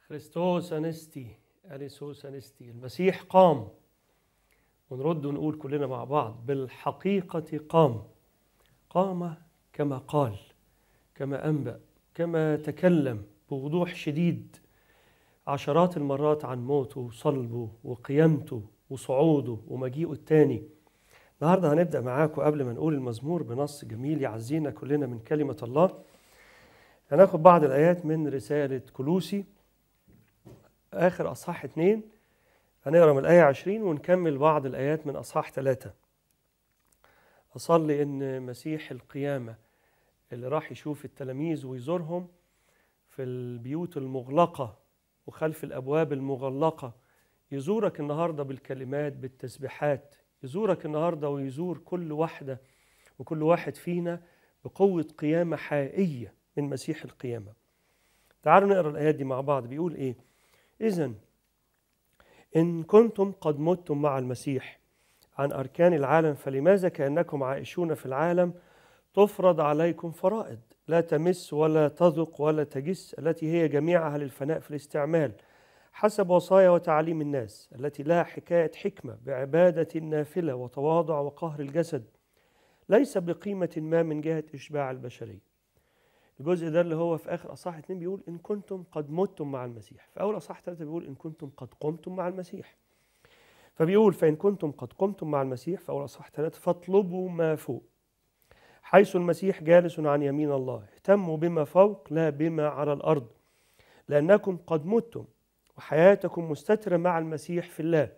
خريستوس أنستي أليسوس أنستي المسيح قام ونرد ونقول كلنا مع بعض بالحقيقة قام قام كما قال كما أنبأ كما تكلم بوضوح شديد عشرات المرات عن موته وصلبه وقيامته وصعوده ومجيئه التاني النهارده هنبدأ معاكم قبل ما نقول المزمور بنص جميل يعزينا كلنا من كلمة الله هناخد بعض الآيات من رسالة كلوسي آخر أصحاح اتنين هنقرا من الآية 20 ونكمل بعض الآيات من أصحاح ثلاثة أصلي إن مسيح القيامة اللي راح يشوف التلاميذ ويزورهم في البيوت المغلقة وخلف الأبواب المغلقة يزورك النهاردة بالكلمات بالتسبيحات يزورك النهاردة ويزور كل واحدة وكل واحد فينا بقوة قيامة حقيقية من مسيح القيامة تعالوا نقرا الآيات دي مع بعض بيقول إيه إذا إن كنتم قد متم مع المسيح عن أركان العالم فلماذا كأنكم عائشون في العالم تفرض عليكم فرائض لا تمس ولا تذق ولا تجس التي هي جميعها للفناء في الاستعمال حسب وصايا وتعاليم الناس التي لها حكاية حكمة بعبادة نافلة وتواضع وقهر الجسد ليس بقيمة ما من جهة إشباع البشرية الجزء ده اللي هو في اخر اصحاح اتنين بيقول ان كنتم قد متم مع المسيح في اول اصحاح ثلاثه بيقول ان كنتم قد قمتم مع المسيح فبيقول فان كنتم قد قمتم مع المسيح في اول اصحاح ثلاثه فاطلبوا ما فوق حيث المسيح جالس عن يمين الله اهتموا بما فوق لا بما على الارض لانكم قد متم وحياتكم مستتره مع المسيح في الله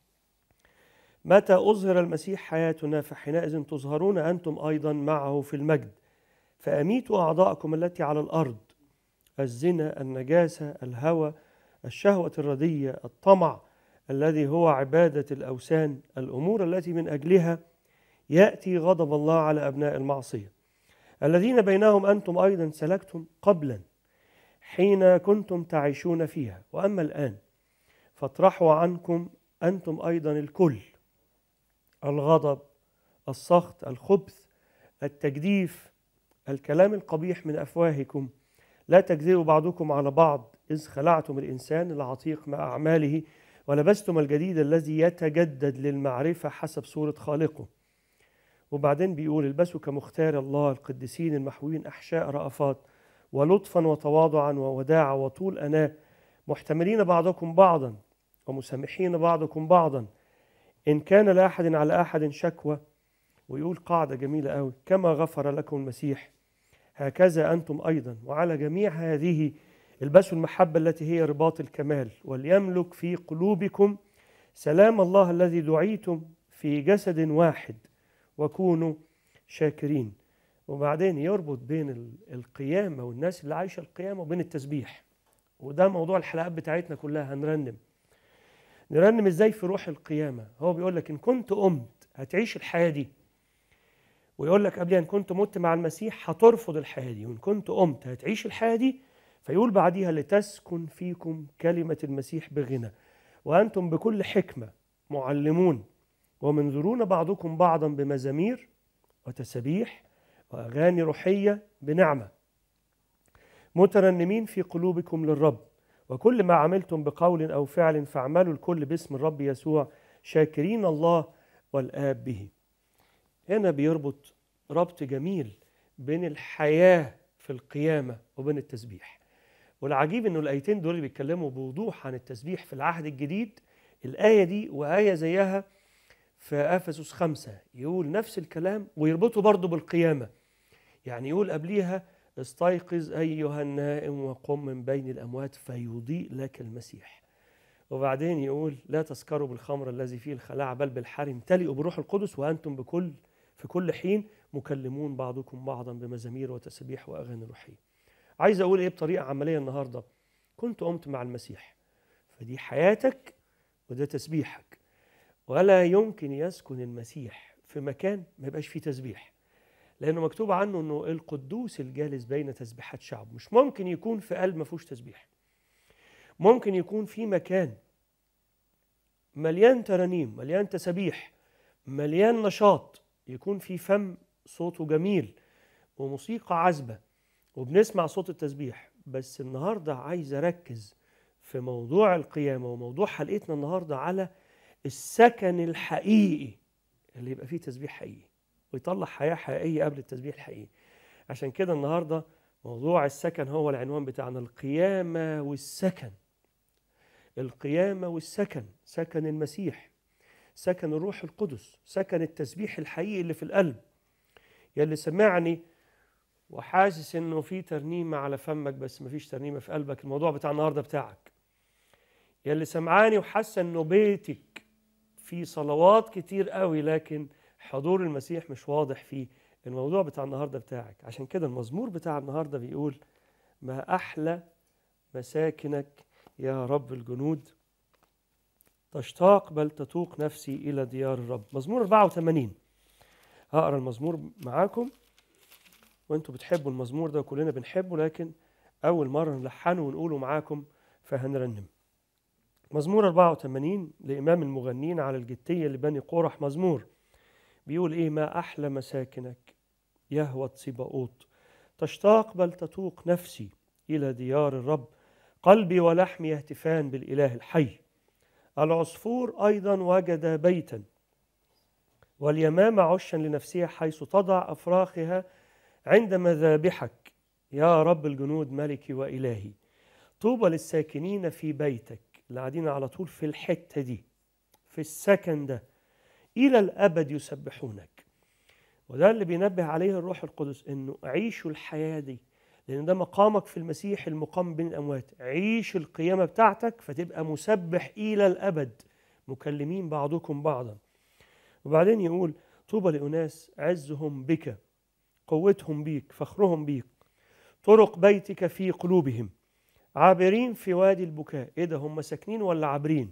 متى اظهر المسيح حياتنا فحينئذ تظهرون انتم ايضا معه في المجد فأميتوا أعضاءكم التي على الأرض الزنا النجاسة الهوى الشهوة الردية الطمع الذي هو عبادة الأوثان الأمور التي من أجلها يأتي غضب الله على أبناء المعصية الذين بينهم أنتم أيضا سلكتم قبلا حين كنتم تعيشون فيها وأما الآن فاطرحوا عنكم أنتم أيضا الكل الغضب السخط الخبث التجديف الكلام القبيح من أفواهكم لا تكذبوا بعضكم على بعض إذ خلعتم الإنسان العتيق مع أعماله ولبستم الجديد الذي يتجدد للمعرفة حسب صورة خالقه وبعدين بيقول البسوا كمختار الله القديسين المحوين أحشاء رأفات ولطفا وتواضعا ووداعا وطول أناة محتملين بعضكم بعضا ومسامحين بعضكم بعضا إن كان لأحد على أحد شكوى ويقول قاعدة جميلة قوي كما غفر لكم المسيح هكذا أنتم أيضا وعلى جميع هذه البسوا المحبة التي هي رباط الكمال وليملك في قلوبكم سلام الله الذي دعيتم في جسد واحد وكونوا شاكرين وبعدين يربط بين القيامة والناس اللي عايشة القيامة وبين التسبيح وده موضوع الحلقات بتاعتنا كلها هنرنم نرنم ازاي في روح القيامة هو بيقول لك إن كنت قمت هتعيش الحياة دي ويقول لك قبل ان كنت مت مع المسيح هترفض الحياه دي وان كنت قمت هتعيش الحياه دي فيقول بعديها لتسكن فيكم كلمه المسيح بغنى وانتم بكل حكمه معلمون ومنذرون بعضكم بعضا بمزامير وتسابيح واغاني روحيه بنعمه مترنمين في قلوبكم للرب وكل ما عملتم بقول او فعل فاعملوا الكل باسم الرب يسوع شاكرين الله والاب به هنا بيربط ربط جميل بين الحياة في القيامة وبين التسبيح والعجيب انه الايتين دول بيتكلموا بوضوح عن التسبيح في العهد الجديد الآية دي وآية زيها في أفسس خمسة يقول نفس الكلام ويربطه برضه بالقيامة يعني يقول قبليها استيقظ أيها النائم وقم من بين الأموات فيضيء لك المسيح وبعدين يقول لا تسكروا بالخمر الذي فيه الخلاعة بل بالحر امتلئوا بروح القدس وأنتم بكل في كل حين مكلمون بعضكم بعضا بمزامير وتسبيح واغاني روحيه. عايز اقول ايه بطريقه عمليه النهارده؟ كنت قمت مع المسيح فدي حياتك وده تسبيحك ولا يمكن يسكن المسيح في مكان ما يبقاش فيه تسبيح لانه مكتوب عنه انه القدوس الجالس بين تسبيحات شعب مش ممكن يكون في قلب ما فيهوش تسبيح ممكن يكون في مكان مليان ترانيم مليان تسابيح مليان نشاط يكون في فم صوته جميل وموسيقى عذبة وبنسمع صوت التسبيح بس النهاردة عايز أركز في موضوع القيامة وموضوع حلقتنا النهاردة على السكن الحقيقي اللي يبقى فيه تسبيح حقيقي ويطلع حياة حقيقية قبل التسبيح الحقيقي عشان كده النهاردة موضوع السكن هو العنوان بتاعنا القيامة والسكن القيامة والسكن سكن المسيح سكن الروح القدس سكن التسبيح الحقيقي اللي في القلب يلي سمعني وحاسس انه في ترنيمة على فمك بس مفيش ترنيمة في قلبك الموضوع بتاع النهاردة بتاعك يلي سمعاني وحاسة انه بيتك في صلوات كتير قوي لكن حضور المسيح مش واضح فيه الموضوع بتاع النهارده بتاعك عشان كده المزمور بتاع النهارده بيقول ما احلى مساكنك يا رب الجنود تشتاق بل تتوق نفسي الى ديار الرب مزمور 84 هقرا المزمور معاكم وانتوا بتحبوا المزمور ده وكلنا بنحبه لكن اول مره نلحنه ونقوله معاكم فهنرنم مزمور 84 لإمام المغنين على الجتية لبني قورح مزمور بيقول إيه ما أحلى مساكنك يهوى صباؤوت تشتاق بل تتوق نفسي إلى ديار الرب قلبي ولحمي يهتفان بالإله الحي العصفور أيضا وجد بيتا واليمامة عشا لنفسها حيث تضع أفراخها عند مذابحك يا رب الجنود ملكي وإلهي طوبى للساكنين في بيتك اللي قاعدين على طول في الحتة دي في السكن ده إلى الأبد يسبحونك وده اللي بينبه عليه الروح القدس إنه عيشوا الحياة دي لأن ده مقامك في المسيح المقام بين الأموات عيش القيامة بتاعتك فتبقى مسبح إلى الأبد مكلمين بعضكم بعضا وبعدين يقول طوبى لأناس عزهم بك قوتهم بيك فخرهم بيك طرق بيتك في قلوبهم عابرين في وادي البكاء ايه ده هم ساكنين ولا عابرين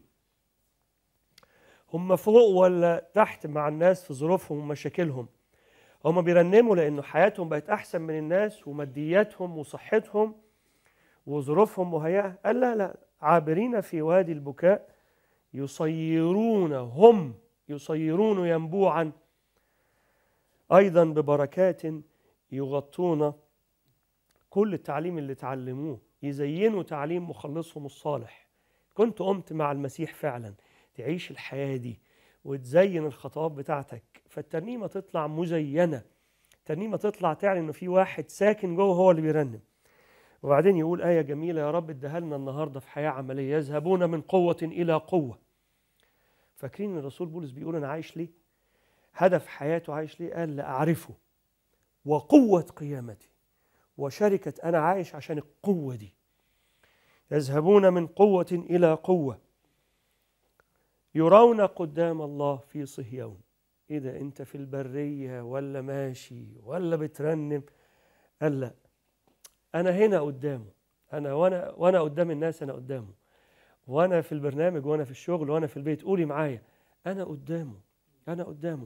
هم فوق ولا تحت مع الناس في ظروفهم ومشاكلهم هم بيرنموا لانه حياتهم بقت احسن من الناس ومادياتهم وصحتهم وظروفهم مهيئه قال لا لا عابرين في وادي البكاء يصيرون هم يصيرون ينبوعا ايضا ببركات يغطون كل التعليم اللي تعلموه يزينوا تعليم مخلصهم الصالح كنت قمت مع المسيح فعلا تعيش الحياة دي وتزين الخطوات بتاعتك فالترنيمة تطلع مزينة الترنيمة تطلع تعلن انه في واحد ساكن جوه هو اللي بيرنم وبعدين يقول آية جميلة يا رب اديها لنا النهاردة في حياة عملية يذهبون من قوة إلى قوة فاكرين الرسول بولس بيقول أنا عايش ليه هدف حياته عايش ليه قال لأعرفه وقوة قيامتي وشركة أنا عايش عشان القوة دي يذهبون من قوة إلى قوة يرون قدام الله في صهيون إذا أنت في البرية ولا ماشي ولا بترنم قال لا أنا هنا قدامه أنا وأنا وأنا قدام الناس أنا قدامه وأنا في البرنامج وأنا في الشغل وأنا في البيت قولي معايا أنا قدامه أنا قدامه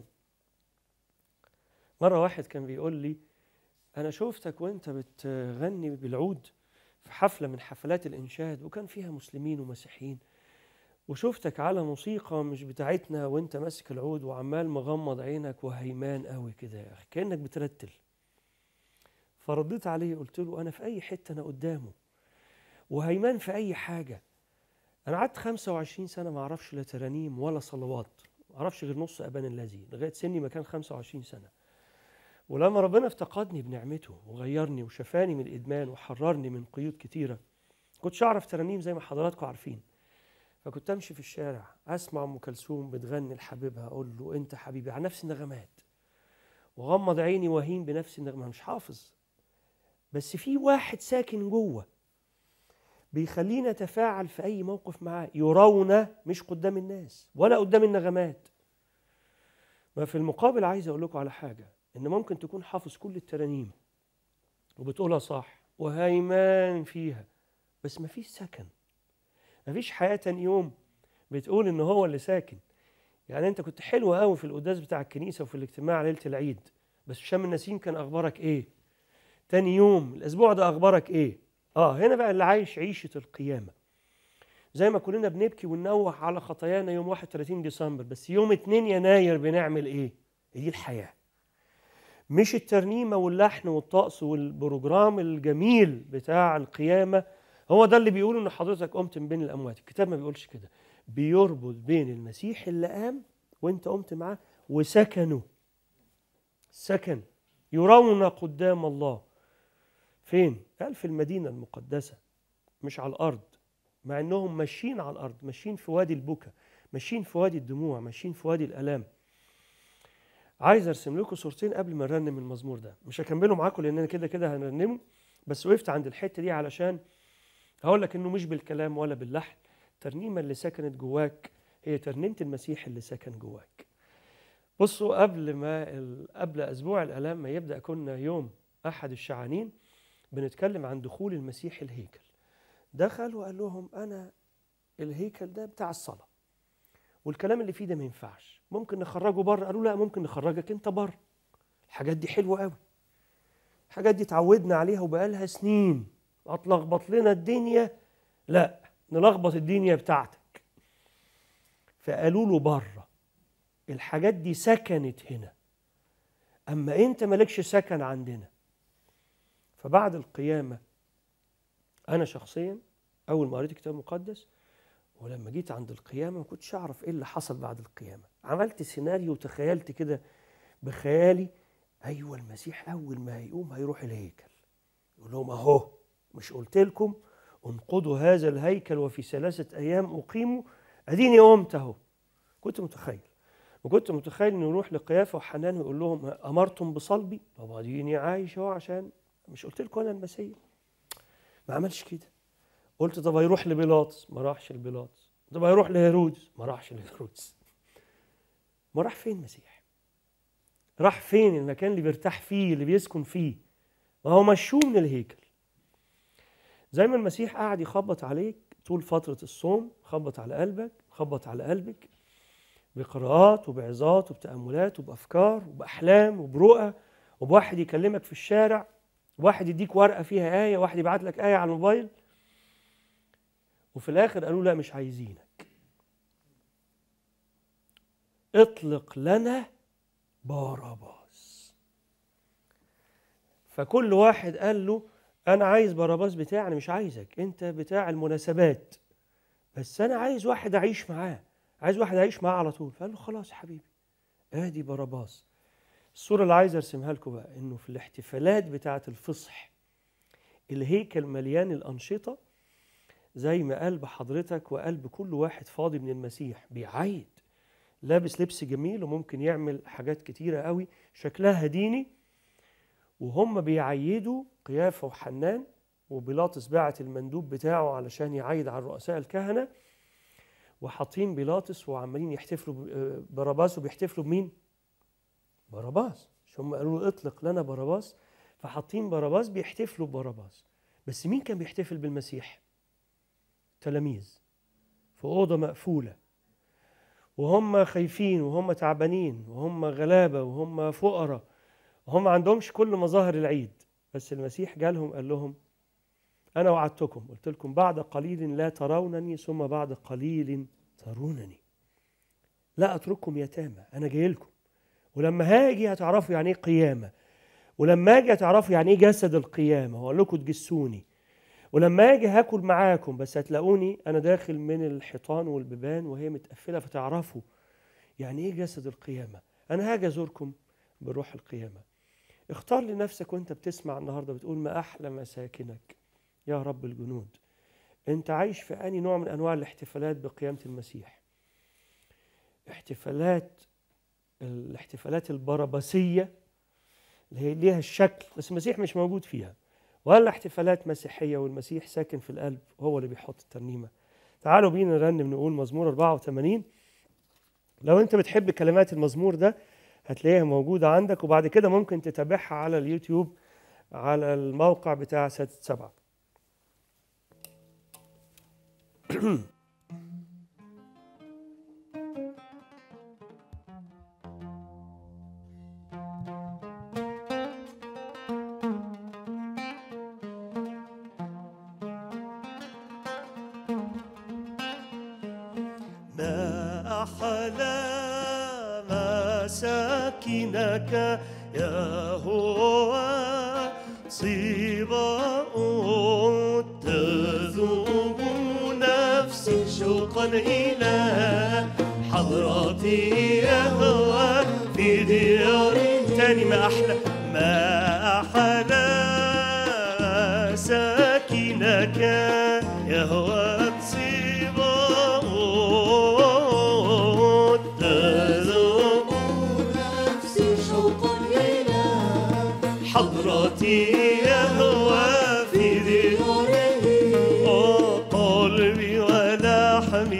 مرة واحد كان بيقول لي أنا شفتك وأنت بتغني بالعود في حفلة من حفلات الإنشاد وكان فيها مسلمين ومسيحيين وشفتك على موسيقى مش بتاعتنا وأنت ماسك العود وعمال مغمض عينك وهيمان قوي كده يا أخي كأنك بترتل فرديت عليه قلت له أنا في أي حتة أنا قدامه وهيمان في أي حاجة أنا قعدت 25 سنة ما أعرفش لا ترانيم ولا صلوات ما أعرفش غير نص أبان الذي لغاية سني ما كان 25 سنة ولما ربنا افتقدني بنعمته وغيرني وشفاني من الادمان وحررني من قيود كتيره كنتش اعرف ترانيم زي ما حضراتكم عارفين فكنت امشي في الشارع اسمع ام كلثوم بتغني لحبيبها اقول له انت حبيبي على نفس النغمات وغمض عيني وهين بنفس النغمه مش حافظ بس في واحد ساكن جوه بيخلينا نتفاعل في اي موقف معاه يرون مش قدام الناس ولا قدام النغمات ما في المقابل عايز اقول لكم على حاجه ان ممكن تكون حافظ كل الترانيم وبتقولها صح وهيمان فيها بس مفيش سكن مفيش حياة تاني يوم بتقول ان هو اللي ساكن يعني انت كنت حلو قوي في القداس بتاع الكنيسة وفي الاجتماع ليلة العيد بس شام النسيم كان اخبارك ايه تاني يوم الاسبوع ده اخبارك ايه اه هنا بقى اللي عايش عيشة القيامة زي ما كلنا بنبكي وننوح على خطايانا يوم 31 ديسمبر بس يوم 2 يناير بنعمل ايه دي الحياه مش الترنيمة واللحن والطقس والبروجرام الجميل بتاع القيامة هو ده اللي بيقوله ان حضرتك قمت من بين الاموات الكتاب ما بيقولش كده بيربط بين المسيح اللي قام وانت قمت معاه وسكنوا سكن يرون قدام الله فين قال في المدينه المقدسه مش على الارض مع انهم ماشيين على الارض ماشيين في وادي البكا ماشيين في وادي الدموع ماشيين في وادي الالام عايز ارسم لكم صورتين قبل ما نرنم المزمور ده مش هكمله معاكم لان انا كده كده هنرنمه بس وقفت عند الحته دي علشان هقول لك انه مش بالكلام ولا باللحن الترنيمه اللي سكنت جواك هي ترنيمه المسيح اللي سكن جواك بصوا قبل ما ال- قبل اسبوع الالام ما يبدا كنا يوم احد الشعانين بنتكلم عن دخول المسيح الهيكل دخل وقال لهم انا الهيكل ده بتاع الصلاه والكلام اللي فيه ده ما ينفعش ممكن نخرجه بره قالوا لا ممكن نخرجك انت بره الحاجات دي حلوه قوي الحاجات دي اتعودنا عليها وبقالها سنين هتلخبط لنا الدنيا لا نلخبط الدنيا بتاعتك فقالوا له بره الحاجات دي سكنت هنا اما انت مالكش سكن عندنا فبعد القيامه انا شخصيا اول ما قريت الكتاب المقدس ولما جيت عند القيامه ما كنتش اعرف ايه اللي حصل بعد القيامه عملت سيناريو وتخيلت كده بخيالي ايوه المسيح اول ما هيقوم هيروح الهيكل يقول لهم اهو مش قلت لكم انقضوا هذا الهيكل وفي ثلاثه ايام اقيموا اديني قمت اهو كنت متخيل وكنت متخيل انه يروح لقيافه وحنان ويقول لهم امرتم بصلبي طب اديني عايش اهو عشان مش قلت لكم انا المسيح ما عملش كده قلت طب هيروح لبيلاطس ما راحش لبيلاطس طب هيروح لهيرودس ما راحش لهيرودس ما راح فين المسيح راح فين المكان اللي بيرتاح فيه اللي بيسكن فيه ما هو مشوه من الهيكل زي ما المسيح قاعد يخبط عليك طول فترة الصوم خبط على قلبك خبط على قلبك بقراءات وبعظات وبتأملات وبأفكار وبأحلام وبرؤى وبواحد يكلمك في الشارع واحد يديك ورقة فيها آية واحد يبعت لك آية على الموبايل وفي الآخر قالوا لا مش عايزينك اطلق لنا باراباس فكل واحد قال له انا عايز باراباس بتاعي انا مش عايزك انت بتاع المناسبات بس انا عايز واحد اعيش معاه عايز واحد اعيش معاه على طول فقال له خلاص يا حبيبي ادي باراباس الصوره اللي عايز ارسمها لكم بقى انه في الاحتفالات بتاعه الفصح الهيكل مليان الانشطه زي ما قلب حضرتك وقلب كل واحد فاضي من المسيح بيعيد لابس لبس جميل وممكن يعمل حاجات كتيرة قوي شكلها ديني وهم بيعيدوا قيافة وحنان وبيلاطس بعت المندوب بتاعه علشان يعيد على رؤساء الكهنة وحاطين بيلاطس وعمالين يحتفلوا ب- باراباس وبيحتفلوا بمين؟ باراباس مش هم قالوا له اطلق لنا باراباس فحاطين باراباس بيحتفلوا بباراباس بس مين كان بيحتفل بالمسيح؟ تلاميذ في أوضة مقفولة وهم خايفين وهم تعبانين وهم غلابة وهم فقراء وهم ما عندهمش كل مظاهر العيد بس المسيح جالهم قال لهم أنا وعدتكم قلت لكم بعد قليل لا ترونني ثم بعد قليل ترونني لا أترككم يتامى أنا جاي لكم ولما هاجي هتعرفوا يعني إيه قيامة ولما أجي هتعرفوا يعني إيه جسد القيامة وأقول لكم تجسوني ولما اجي هاكل معاكم بس هتلاقوني انا داخل من الحيطان والبيبان وهي متقفله فتعرفوا يعني ايه جسد القيامه انا هاجي ازوركم بروح القيامه اختار لنفسك وانت بتسمع النهارده بتقول ما احلى مساكنك يا رب الجنود انت عايش في اني نوع من انواع الاحتفالات بقيامه المسيح احتفالات الاحتفالات البربسيه اللي هي ليها الشكل بس المسيح مش موجود فيها ولا احتفالات مسيحية والمسيح ساكن في القلب هو اللي بيحط الترنيمة تعالوا بينا نرنم نقول مزمور 84 لو انت بتحب كلمات المزمور ده هتلاقيها موجودة عندك وبعد كده ممكن تتابعها على اليوتيوب على الموقع بتاع سادة سبعة ما أحلى مساكنك يا هو صباء تذو شوقا إلى حضرتي يهوى في دياري تاني ما أحلى ما أحلى ساكنك يهوى تصيبون تذوب نفسي شوقا إلى حضرتي يهوى في دياري دياره قلبي ولحمي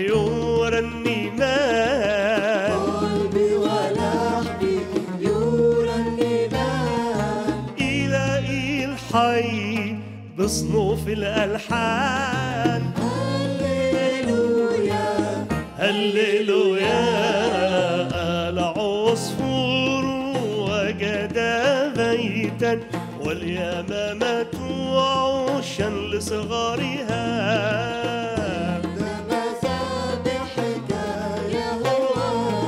يرنمان قلبي ولحمي يرنمان إلهي الحي بصنوف الألحان هللويا هللويا العصفور وجد بيتا واليمامة عشا لصغارها مذابحك يا هو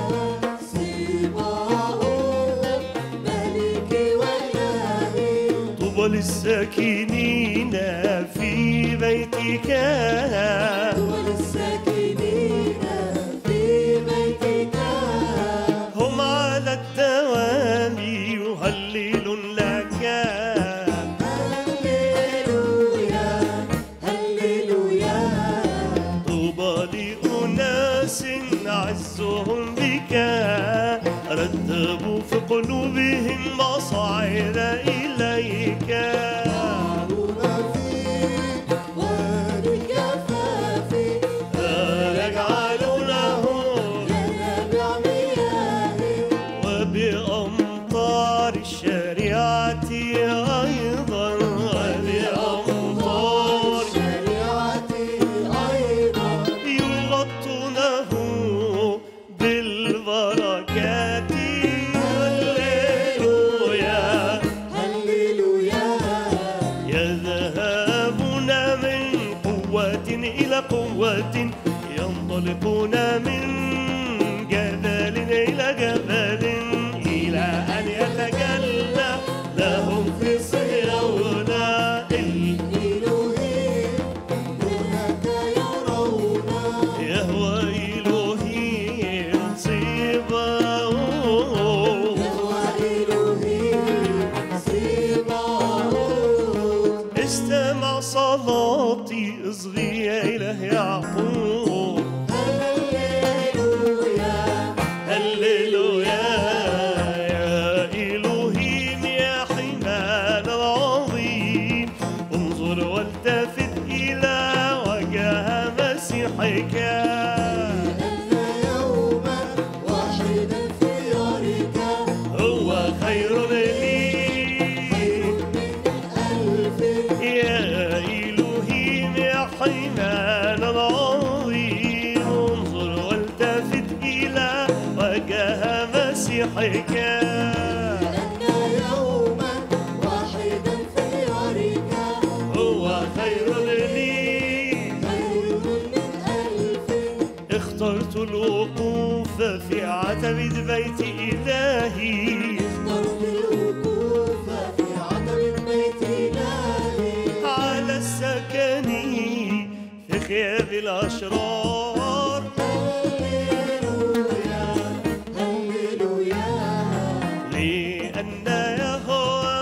صباؤه ملكي وإلهي طوبى للساكنين في بيتك وللساكنين في بيتك هم على الدوام يهللون لك هللويا هللويا طوبى لأناس عزهم بك رتبوا في قلوبهم مصاعد إليك يعلون فيك ولكفافي يجعلونه ينابع مياهي وبأمطار الشريعة أيضا وبأمطار شريعتي أيضا يغطونه بالبركات هللويا هللويا يذهبون من قوة إلى قوة ينطلقون من جبل إلى جبل إلى أن يتجلى لهم في صهيون إلهي هناك يرون يهوى إلهي صباؤون يهوى إلهي صباؤه استمع صلاتي اصغي يا إله يعقوب هللويا هللويا يا إلهيم يا حمال العظيم انظر والتفت إلى وجه مسيحك أن يوما واحدا في يارك هو خير لي ألف يا إلهيم يا حمال العظيم انظر والتفت إلى وجه مسيحك أن يوما واحدا في يارك هو خير لي خير من ألف اخترت الوقوف في عتبة بيت إلهي اخترت الوقوف في عتب بيت إلهي على السكن في خيام الأشرار هللويا هللويا لأن يهوى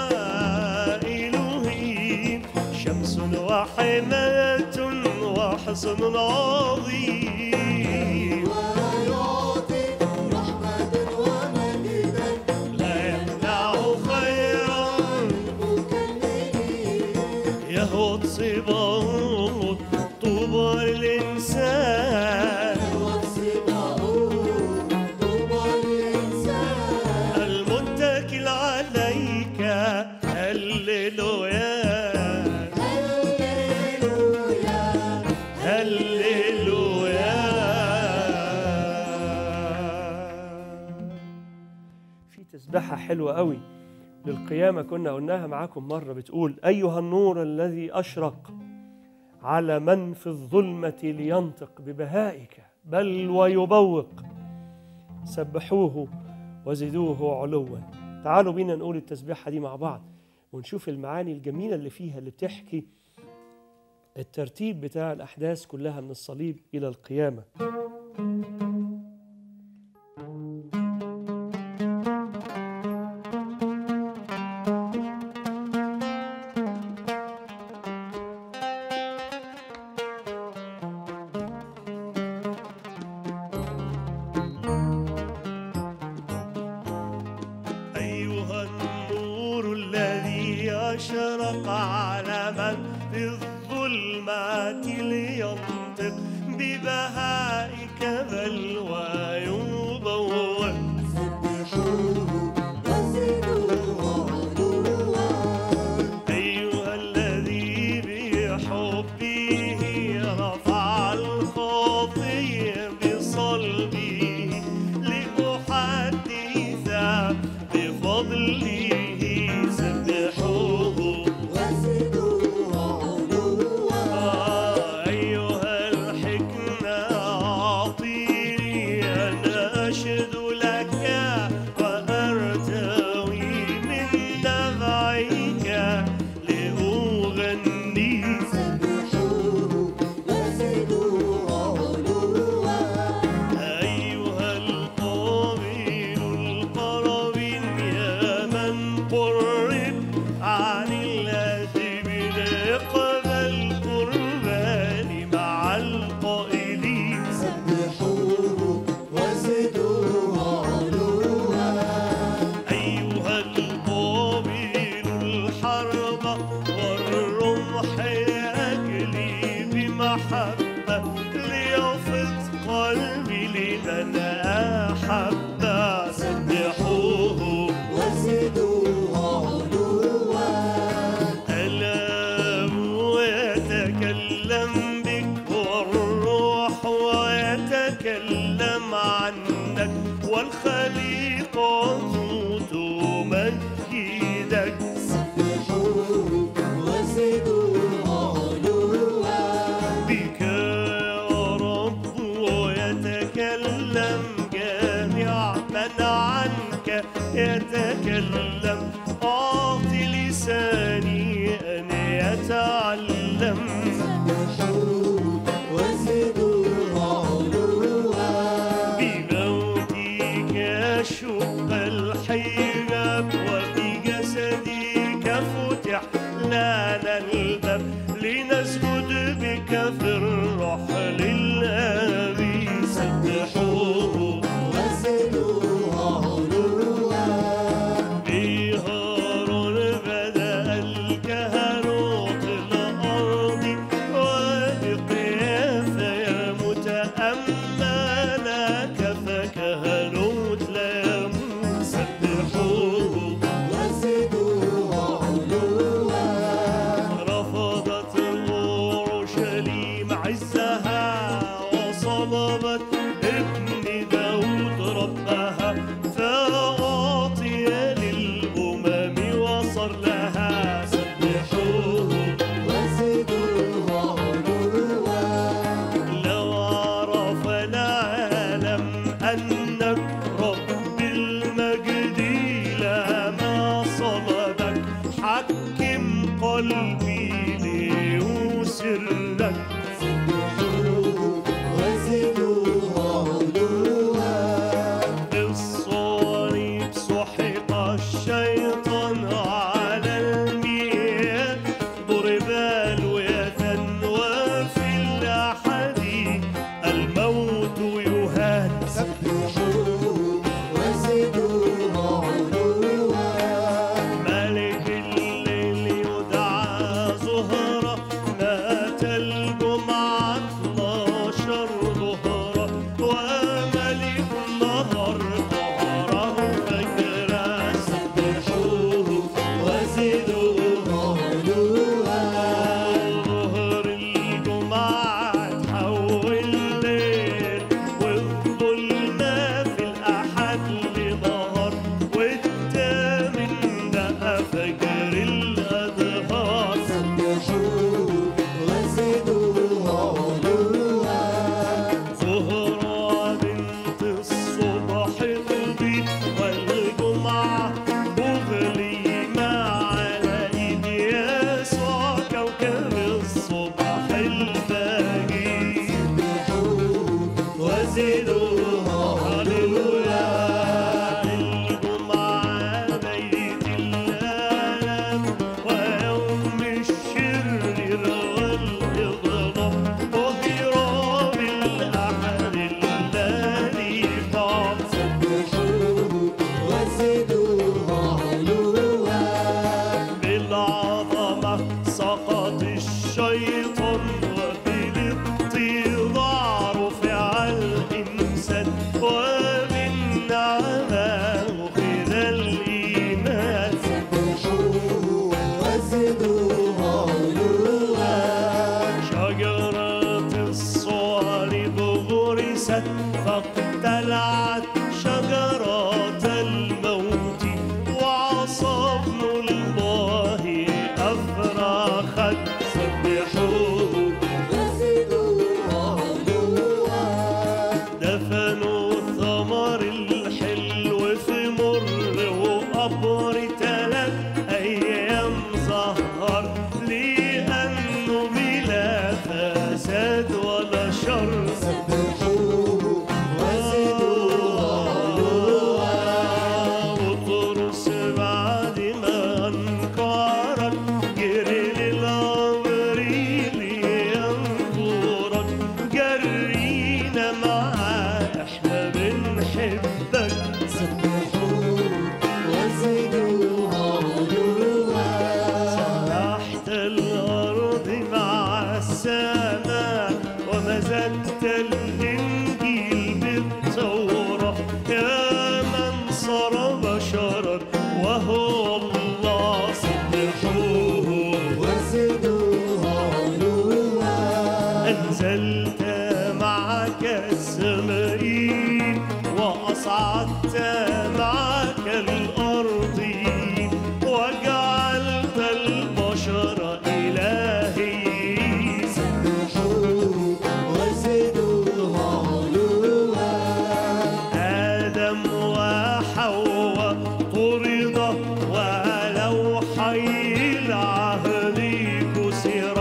إلهي شمس وحماة وحصن عظيم ويعطي رحمة ومجدا لا يمنع خيرا المكلمين يهوى صباط طوبى للإنسان والصباؤون طوبى للإنسان المتكل عليك هللويا هللويا هللويا في تسبحة حلوة قوي للقيامة كنا قلناها معاكم مرة بتقول أيها النور الذي أشرق على من في الظلمة لينطق ببهائك بل ويبوق سبحوه وزدوه علوا تعالوا بينا نقول التسبيحة دي مع بعض ونشوف المعاني الجميلة اللي فيها اللي بتحكي الترتيب بتاع الأحداث كلها من الصليب إلى القيامة أيها النور الذي أشرق على من في الظلمات لينطق ببهائك بل ويضوء سبحوه وزدوه علوا أيها الذي بحبه رفع الخطي بصلبه لأحدث بفضله سبحوه وزدوه علوا أيها الحكمة أعطيني أن أشهد لك وأرتوي من نبعك لأغني سبحوه وزدوه علوا أيها القابل القرابين يا من قرب عن الأثم اقبل قرباني مع القائلين سبحوه وزدوه علوا أيها القابل الحرب والرمح يجلي بمحبة ليفض قلبي لمن أحب سبحوه وزدوه علوا ألام ويتكلم بك والروح ويتكلم عنك والخليقة تمجدك سبحوه وزدوه علوا بك يا رب ويتكلم جميع من عنك يتكلم أعطي لساني أن يتعلم سبحوه وزدوه علوا بموتك شق الحجاب وبجسدك فتح لنا الباب لنسجد بك في الرحل الأبي سبحوه وزدوه علوا بهار بدأ الكهنوت الأرض وبقيافة متأملك فكهنوت لا يموت سبحوه وزدوه علوا رفضت أورشليم عزها وصلبت ابن داود ربها فأعطي للأمم وصر لها سبحوه وزدوه علوا لو عرف العالم أنك رب المجد لما صلبك حكم قلبي ليسر لك سبحوه وزدوه علوا بالصليب سحق الشيطان على المياه ضرب الوثن وفي الأحد الموت يهان سبحوه وزدوه علوا ملك الليل يدعى زهرة مات الجمعة بالعظمة سقط الشيطان وبالاتضاع رفع الإنسان وبالنعمة أخذ الإيمان سبحوه وزدوه علوا شجرة الصليب غرست فاقتلعت شجرة الموت وعصا ابن الله أفرخت سبحوه وزدوه علوا دفنوا ثمر الحلو في مر وقبر تلات أيام ظهر لأنه بلا فساد ولا شر سبحوه وزدوه علوا بطرس بعد ما انكرك جري للأمر لينظرك جرينا معاه احنا بنحبك سبحوه وزدوه علوا تحت الأرض مع السماء ومزجت الإنجيل بالتوراة يا من صار بشرا وهو الله سبحوه وزدوه علوا أنزلت معك السمائين وأصعدت معك الأرضين وجعلت البشر إلهي سبحوه وزدوه علوا آدم وحواء طرد ولو حي العهد كسر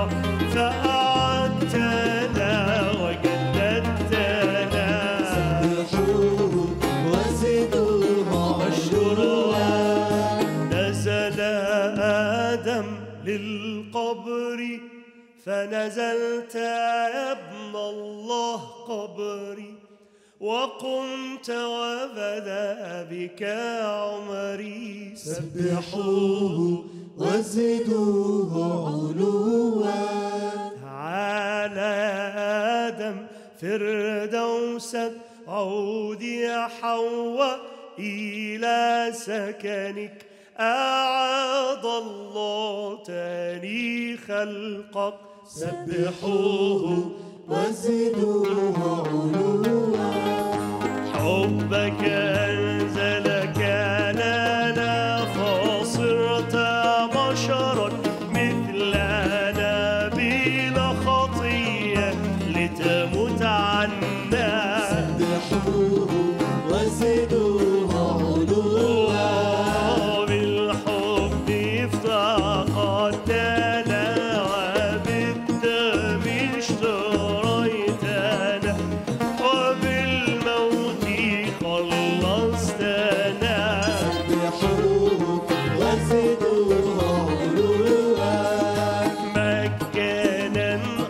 فأعدتنا وجددتنا سبحوه وزدوه علوا نزل آدم للقبر فنزلت يا ابن الله قبري وقمت وبدا بك عمري سبحوه وزدوه علوا تعالى يا آدم فردوسك عود يا حواء إلى سكنك أعاد الله تاني خلقك سبحوه وزدوه علوا حبك أنزلك لنا فصرت بشرا مثلنا بلا خطية لتموت عنا سبحوه وزدوه علوا بالحب افتقدتنا وبالدم اشتريتنا وبالموت خلصتنا سبحوه وزدوه علوا مجانا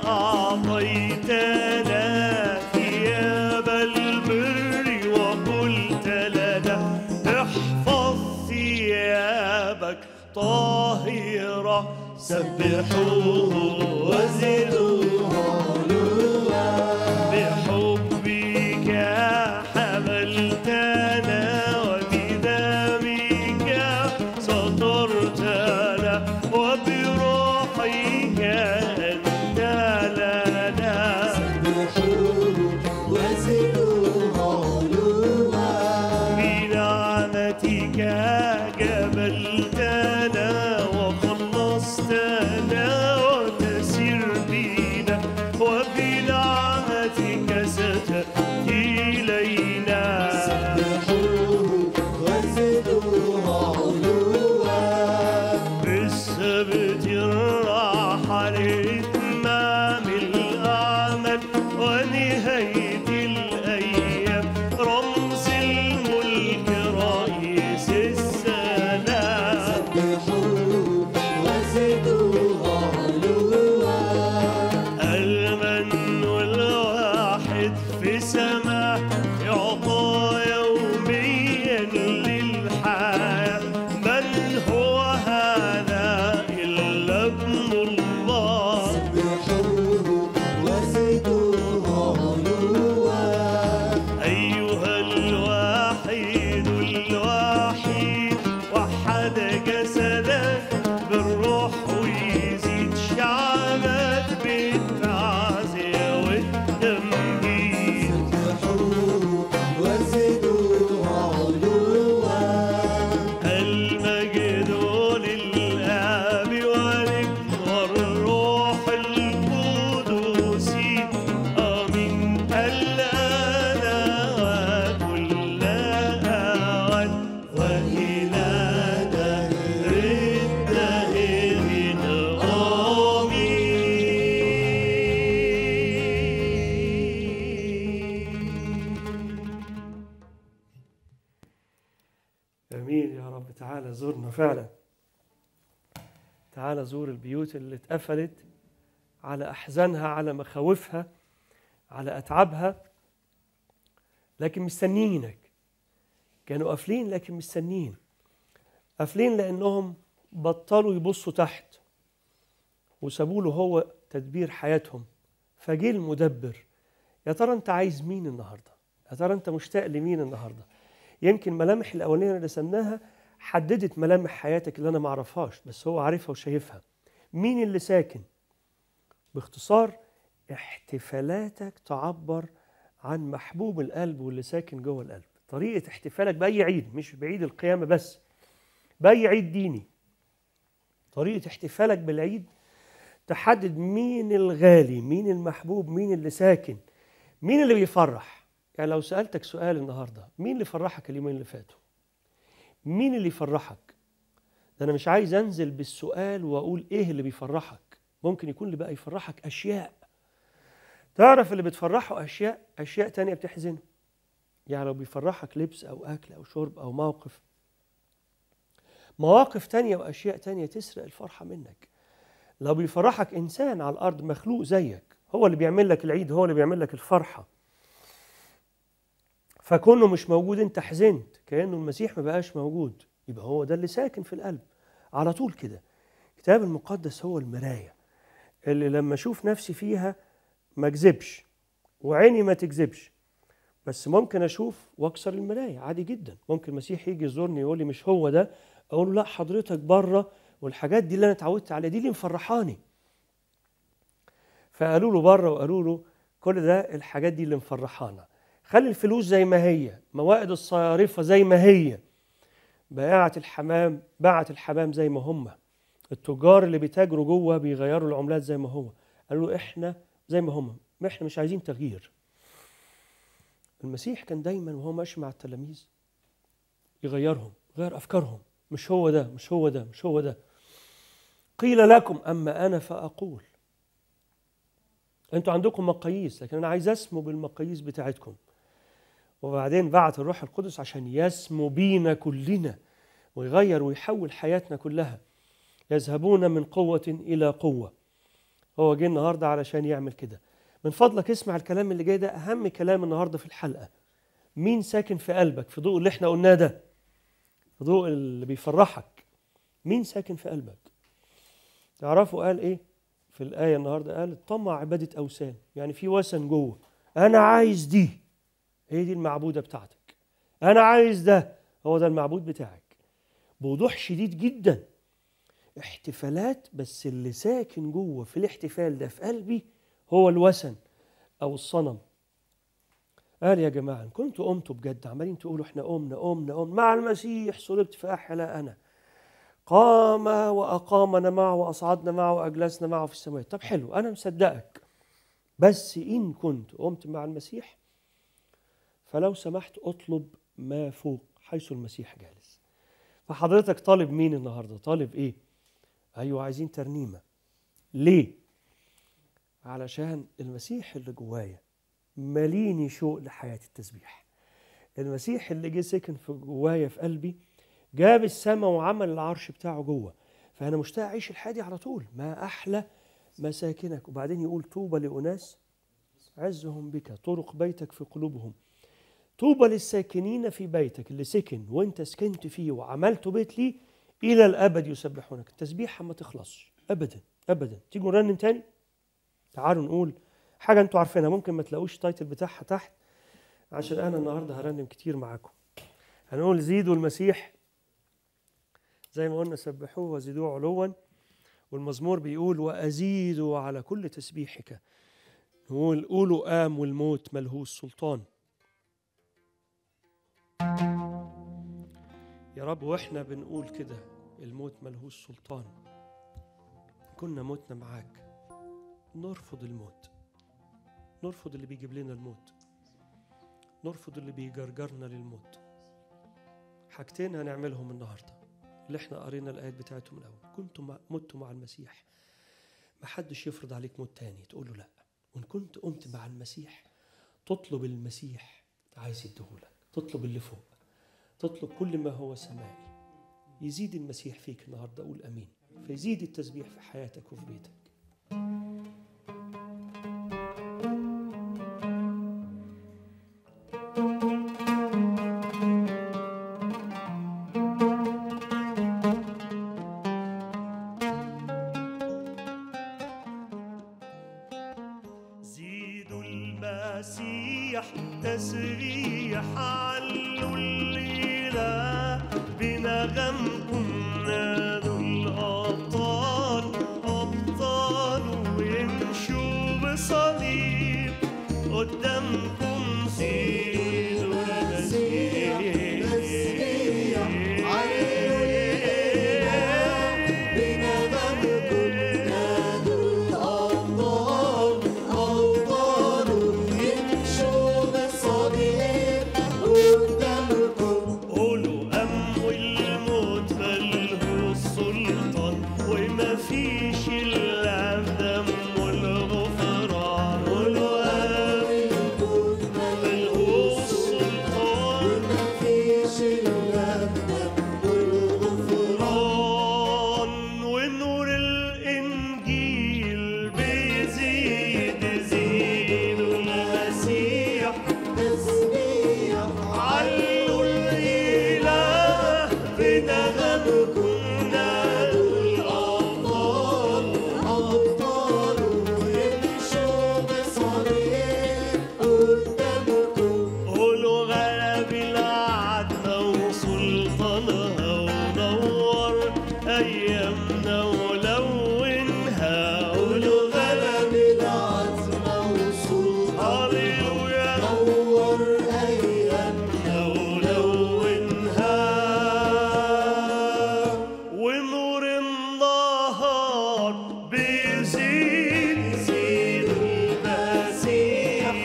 أعطيتنا ثياب البر وقلت لنا احفظ ثيابك طاهرة سبحوه وزدوه علوا بحبك حملتنا وبدمك سترتنا وبروحك أنت لنا سبحوه وزدوه علوا بنعمتك جبلتنا وخلصتنا وتسير بينا وبنعمتك ستأتي إلينا سبحوه وزدوه علوا بالسبت الراحة لإتمام الأعمال ونهاية الأيام رمز الملك رئيس السلام سبحوه وزدوه علوا المن الواحد في سماء يعطى يوميا للحياة من هو هذا وفعلا تعال زور البيوت اللي اتقفلت على أحزانها على مخاوفها على أتعابها لكن مستنيينك كانوا قافلين لكن مستنيين قافلين لأنهم بطلوا يبصوا تحت وسابوا له هو تدبير حياتهم فجه المدبر يا ترى انت عايز مين النهارده يا ترى انت مشتاق لمين النهارده يمكن ملامح الاولانيه اللي رسمناها حددت ملامح حياتك اللي انا ما اعرفهاش بس هو عارفها وشايفها مين اللي ساكن باختصار احتفالاتك تعبر عن محبوب القلب واللي ساكن جوه القلب طريقه احتفالك باي عيد مش بعيد القيامه بس باي عيد ديني طريقه احتفالك بالعيد تحدد مين الغالي مين المحبوب مين اللي ساكن مين اللي بيفرح يعني لو سألتك سؤال النهاردة مين اللي فرحك اليومين اللي فاتوا مين اللي يفرحك ده أنا مش عايز أنزل بالسؤال وأقول إيه اللي بيفرحك ممكن يكون اللي بقى يفرحك أشياء تعرف اللي بتفرحه أشياء أشياء تانية بتحزنه يعني لو بيفرحك لبس أو أكل أو شرب أو موقف مواقف تانية وأشياء تانية تسرق الفرحة منك لو بيفرحك انسان على الارض مخلوق زيك هو اللي بيعمل لك العيد هو اللي بيعمل لك الفرحه فكونه مش موجود انت حزنت كانه المسيح ما بقاش موجود يبقى هو ده اللي ساكن في القلب على طول كده الكتاب المقدس هو المرايه اللي لما اشوف نفسي فيها ما اكذبش وعيني ما تكذبش بس ممكن اشوف واكسر المرايه عادي جدا ممكن المسيح يجي يزورني يقول لي مش هو ده اقول له لا حضرتك بره والحاجات دي اللي انا اتعودت عليها دي اللي مفرحاني فقالوا له بره وقالوا له كل ده الحاجات دي اللي مفرحانا خلي الفلوس زي ما هي موائد الصيارفه زي ما هي بائعة الحمام باعت الحمام زي ما هم التجار اللي بيتاجروا جوه بيغيروا العملات زي ما هو قالوا له احنا زي ما هم ما احنا مش عايزين تغيير المسيح كان دايما وهو ماشي مع التلاميذ يغيرهم يغير افكارهم مش هو ده مش هو ده مش هو ده قيل لكم اما انا فاقول انتوا عندكم مقاييس لكن انا عايز اسمو بالمقاييس بتاعتكم وبعدين بعت الروح القدس عشان يسمو بينا كلنا ويغير ويحول حياتنا كلها يذهبون من قوة إلى قوة هو جه النهاردة علشان يعمل كده من فضلك اسمع الكلام اللي جاي ده أهم كلام النهاردة في الحلقة مين ساكن في قلبك في ضوء اللي احنا قلناه ده في ضوء اللي بيفرحك مين ساكن في قلبك تعرفوا قال ايه في الآية النهاردة قال الطمع عبادة أوثان يعني في وثن جوه أنا عايز دي هي دي المعبودة بتاعتك أنا عايز ده هو ده المعبود بتاعك بوضوح شديد جدا احتفالات بس اللي ساكن جوه في الاحتفال ده في قلبي هو الوثن أو الصنم قال يا جماعة إن كنتوا قمتوا بجد عمالين تقولوا احنا قمنا قمنا قمنا مع المسيح صلبت فأحلى أنا قام وأقامنا معه وأصعدنا معه وأجلسنا معه في السماوات طب حلو أنا مصدقك بس إن كنت قمت مع المسيح فلو سمحت اطلب ما فوق حيث المسيح جالس فحضرتك طالب مين النهارده طالب ايه ايوه عايزين ترنيمه ليه علشان المسيح اللي جوايا ماليني شوق لحياه التسبيح المسيح اللي جه سكن في جوايا في قلبي جاب السماء وعمل العرش بتاعه جوه فانا مشتاق اعيش الحياه دي على طول ما احلى مساكنك وبعدين يقول طوبى لاناس عزهم بك طرق بيتك في قلوبهم طوبى للساكنين في بيتك اللي سكن وانت سكنت فيه وعملته بيت ليه الى الابد يسبحونك التسبيحه ما تخلصش ابدا ابدا تيجوا نرنم تاني تعالوا نقول حاجه انتوا عارفينها ممكن ما تلاقوش التايتل بتاعها تحت عشان انا النهارده هرنم كتير معاكم هنقول زيدوا المسيح زي ما قلنا سبحوه وزيدوه علوا والمزمور بيقول وازيدوا على كل تسبيحك نقول قولوا قام والموت ملهوش سلطان يا رب واحنا بنقول كده الموت ملهوش سلطان كنا موتنا معاك نرفض الموت نرفض اللي بيجيب لنا الموت نرفض اللي بيجرجرنا للموت حاجتين هنعملهم النهارده اللي احنا قرينا الايات بتاعتهم الاول كنتم مع- متوا مع المسيح ما حدش يفرض عليك موت تاني تقول له لا وان كنت قمت مع المسيح تطلب المسيح عايز يديهولك تطلب اللي فوق تطلب كل ما هو سمائي يزيد المسيح فيك النهارده قول امين فيزيد التسبيح في حياتك وفي بيتك زيدوا المسيح تسبيح علوا الليلة بنغمكم نادوا الأبطال أبطال ويمشوا بصليب قدامكم زيدوا المسيح قولوا أم والموت ملهوش سلطان وما فيش إلا الدم والغفران قولوا أم ملهوش سلطان غفران ونور الإنجيل بيزيد زيد المسيح علوا الإله بنغمكم نادوا الأبطال قولوا غلب العدل وسلطانها ونور أيامنا ولونها قولوا غلب هللويا ولونها ونور النهار بيزيد زيد المسيح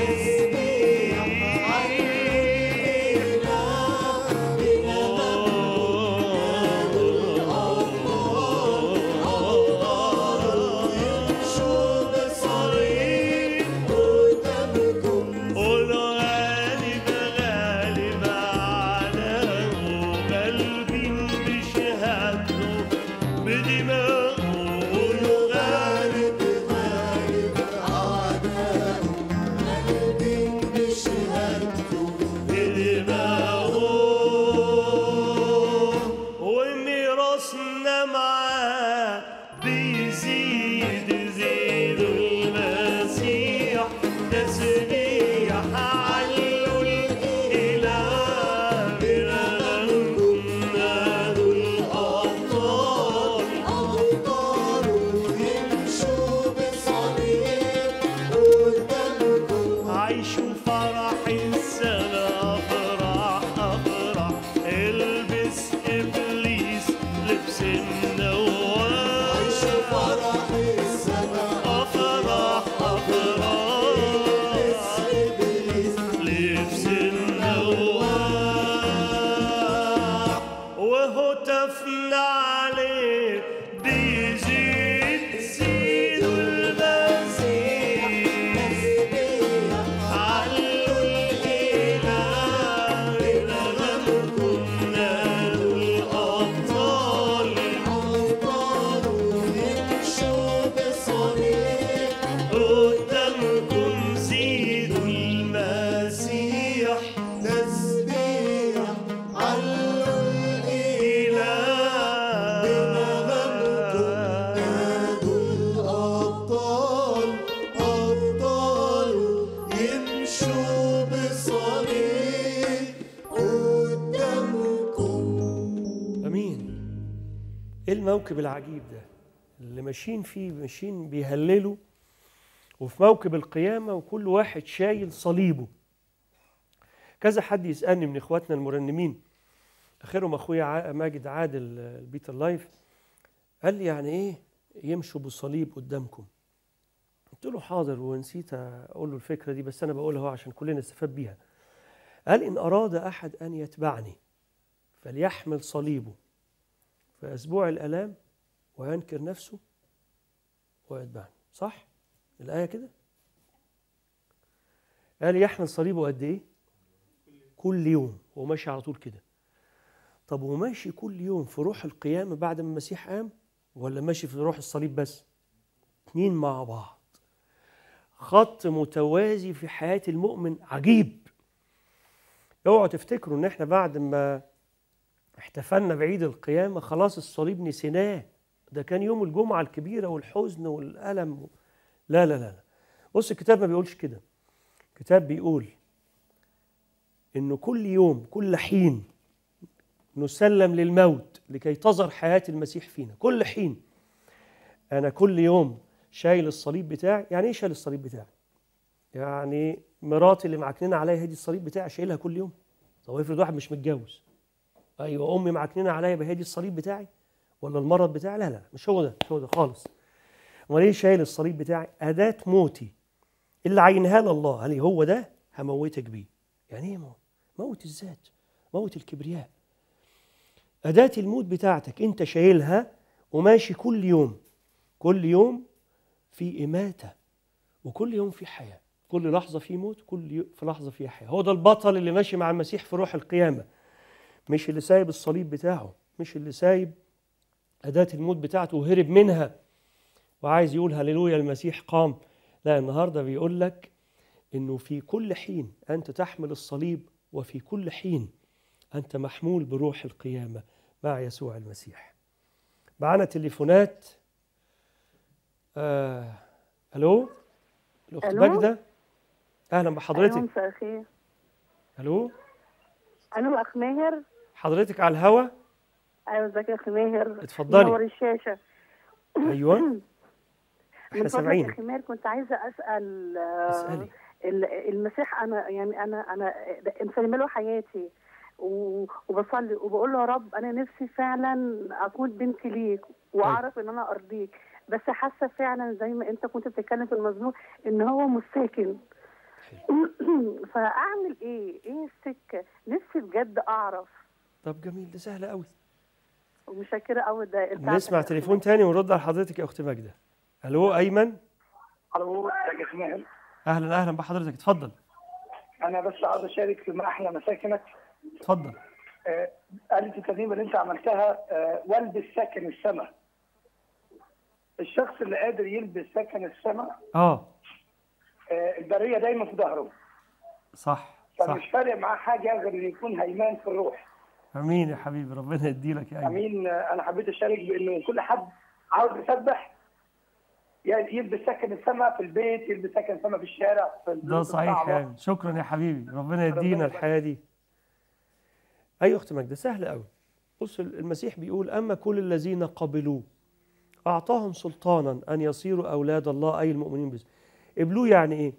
قول غالب غالب علاه قلبي بشهادته بدماغه قول غالب بدماغه وميراثنا معاه بيزيد زيد المسيح تسبيح علوا الإله بنغمكم نادوا الأبطال عيشوا فرح السنة أفرح أفرح البس إبليس لبس النوار أفرح أفرح لبس النوار وهتفنا عليه بيزيد زيد المسيح علوا الإله بنغمكم نادوا الأبطال قدامكم زيدوا المسيح إله الأبطال أبطال يمشوا بصليب قدامكم امين ايه الموكب العجيب ده اللي ماشيين فيه ماشيين بيهللوا وفي موكب القيامه وكل واحد شايل صليبه كذا حد يسالني من اخواتنا المرنمين اخرهم اخويا ع- ماجد عادل آه، البيت اللايف قال لي يعني ايه يمشوا بالصليب قدامكم قلت له حاضر ونسيت اقول له الفكره دي بس انا بقولها اهو عشان كلنا نستفاد بيها قال ان اراد احد ان يتبعني فليحمل صليبه في أسبوع الآلام وينكر نفسه ويتبعني صح؟ الآية كده قال يحمل صليبه قد إيه؟ كل يوم هو ماشي على طول كده طب وماشي كل يوم في روح القيامة بعد ما المسيح قام ولا ماشي في روح الصليب بس اتنين مع بعض خط متوازي في حياة المؤمن عجيب اوعوا تفتكروا ان احنا بعد ما احتفلنا بعيد القيامة خلاص الصليب نسيناه ده كان يوم الجمعة الكبيرة والحزن والألم لا لا لا لا بص الكتاب ما بيقولش كده الكتاب بيقول انه كل يوم كل حين نسلم للموت لكي تظهر حياة المسيح فينا كل حين أنا كل يوم شايل الصليب بتاعي يعني إيه شايل الصليب بتاعي؟ يعني مراتي اللي معكننة عليا هدي الصليب بتاعي شايلها كل يوم طب افرض واحد مش متجوز أيوة أمي معكننة عليا بهدي الصليب بتاعي ولا المرض بتاعي لا لا مش هو ده مش هو ده خالص امال ايه شايل الصليب بتاعي أداة موتي اللي عينها لي الله قال لي هو ده هموتك بيه يعني ايه موت؟ موت الذات موت الكبرياء أداة الموت بتاعتك أنت شايلها وماشي كل يوم كل يوم في إماتة وكل يوم في حياة كل لحظة في موت كل يو- في لحظة في حياة هو ده البطل اللي ماشي مع المسيح في روح القيامة مش اللي سايب الصليب بتاعه مش اللي سايب أداة الموت بتاعته وهرب منها وعايز يقول هللويا المسيح قام لا النهاردة بيقول لك إنه في كل حين أنت تحمل الصليب وفي كل حين أنت محمول بروح القيامة مع يسوع المسيح معنا تليفونات آه. ألو الأخت ألو؟ ماجدة أهلا أيوة بحضرتك مساء الخير ألو ألو أخ ماهر حضرتك على الهوا أيوة ازيك يا أخ ماهر اتفضلي. منور الشاشة أيوة من احنا فضلك يا سامعين أخ ماهر كنت عايزة أسأل آه، اسألي ال- المسيح أنا يعني أنا أنا مسلمة له حياتي و- وبصلي وبقول له يا رب أنا نفسي فعلا أكون بنت ليك وأعرف إن أنا أرضيك بس حاسة فعلا زي ما أنت كنت بتتكلم في المزمور إن هو مش ساكن فأعمل إيه؟ إيه السكة؟ نفسي بجد أعرف طب جميل ده سهل قوي ومشكرة قوي ده بتاعتك نسمع يا أخ تليفون تاني ونرد على حضرتك يا أخت ماجدة ألو أيمن الو ازيك يا اسماعيل أهلا أهلا بحضرتك اتفضل انا بس عاوز اشارك في ما احلى مساكنك اتفضل آه، آلة التدريب اللي انت عملتها آه، والبس سكن السماء الشخص اللي قادر يلبس سكن السماء آه آه، البريه دايما في ظهره صح صح فمش فارق معاه حاجه غير انه يكون هيمان في الروح امين يا حبيبي ربنا يديلك يا ايمن امين آه، انا حبيت اشارك بانه كل حد عاوز يسبح يعني يلبس سكن السماء في البيت يلبس سكن السماء في الشارع في ده الظروف صحيح يا الصعبة. ايمن شكرا يا حبيبي ربنا ربنا يدينا يبارك. الحياه دي ايوه اخت ماجده سهل قوي بص المسيح بيقول اما كل الذين قبلوه اعطاهم سلطانا ان يصيروا اولاد الله اي المؤمنين بس قبلوه يعني ايه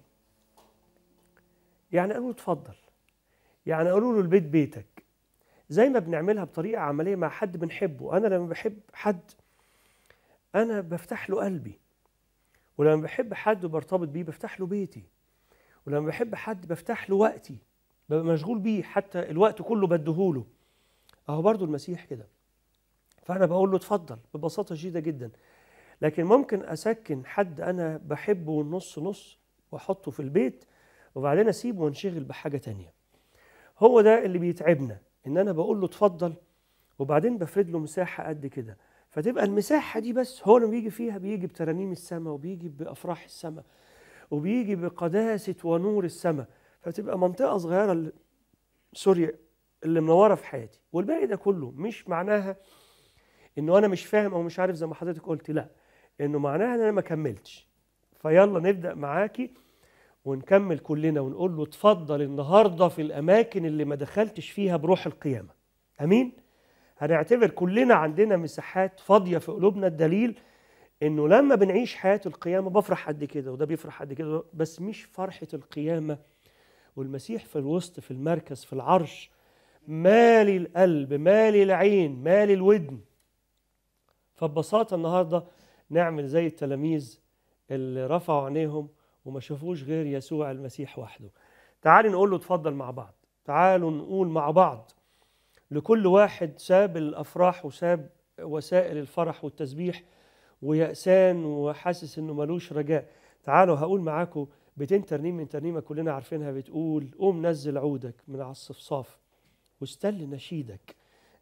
يعني قالوا له اتفضل يعني قالوا له البيت بيتك زي ما بنعملها بطريقه عمليه مع حد بنحبه انا لما بحب حد انا بفتح له قلبي ولما بحب حد وبرتبط بيه بفتح له بيتي ولما بحب حد بفتح له وقتي ببقى مشغول بيه حتى الوقت كله بديهوله اهو برضو المسيح كده فانا بقول له اتفضل ببساطه شديده جدا لكن ممكن اسكن حد انا بحبه نص نص واحطه في البيت وبعدين اسيبه وانشغل بحاجه تانية هو ده اللي بيتعبنا ان انا بقول له اتفضل وبعدين بفرد له مساحه قد كده فتبقى المساحه دي بس هو لما بيجي فيها بيجي بترانيم السماء وبيجي بافراح السماء وبيجي بقداسه ونور السماء فتبقى منطقه صغيره اللي سوري اللي منوره في حياتي والباقي ده كله مش معناها انه انا مش فاهم او مش عارف زي ما حضرتك قلت لا انه معناها ان انا ما كملتش فيلا نبدا معاكي ونكمل كلنا ونقول له اتفضل النهارده في الاماكن اللي ما دخلتش فيها بروح القيامه امين هنعتبر كلنا عندنا مساحات فاضيه في قلوبنا الدليل انه لما بنعيش حياه القيامه بفرح قد كده وده بيفرح قد كده بس مش فرحه القيامه والمسيح في الوسط في المركز في العرش مالي القلب مالي العين مالي الودن فببساطه النهارده نعمل زي التلاميذ اللي رفعوا عينيهم وما شافوش غير يسوع المسيح وحده تعالوا نقول له اتفضل مع بعض تعالوا نقول مع بعض لكل واحد ساب الافراح وساب وسائل الفرح والتسبيح ويأسان وحاسس انه ملوش رجاء تعالوا هقول معاكم بتين ترنيم من ترنيمه كلنا عارفينها بتقول قوم نزل عودك من على الصفصاف واستل نشيدك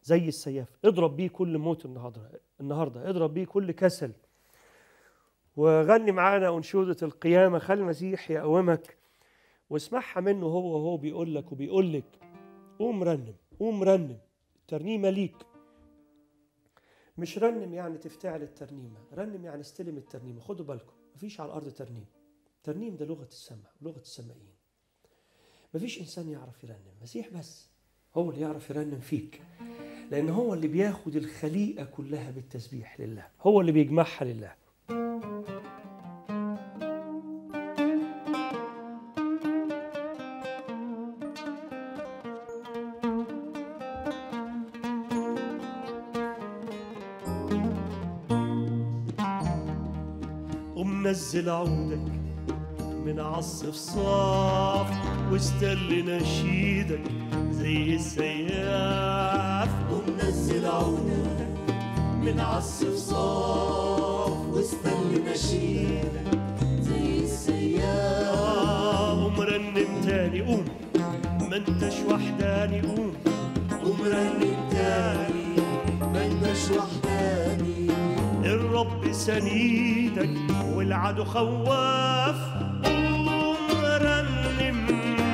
زي السياف اضرب بيه كل موت النهارده النهارده اضرب بيه كل كسل وغني معانا انشوده القيامه خلي المسيح يقومك واسمعها منه هو وهو بيقول لك وبيقول لك قوم رنم قوم رنم الترنيمه ليك مش رنم يعني تفتعل الترنيمه رنم يعني استلم الترنيمه خدوا بالكم مفيش على الارض ترنيم ترنيم ده لغه السمع لغه السمائيين مفيش انسان يعرف يرنم مسيح بس هو اللي يعرف يرنم فيك لان هو اللي بياخد الخليقه كلها بالتسبيح لله هو اللي بيجمعها لله ومنزل عودك من عصف صاف واستل نشيدك زي السياف ومنزل عودك من عصف صاف واستل نشيدك زي السياف آه، قوم رنم تاني قوم ما انتش وحداني قوم ومرنم تاني ما انتش وحداني الرب سنيدك والعدو خواف قوم رنم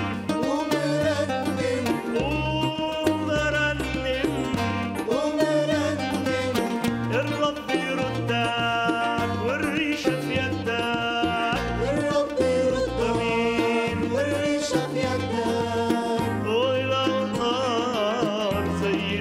ومرنم قوم رنم ومرنم الرب يردك والريشة في يدك والرب يردك أمين والريشة في يدك والأمطار زي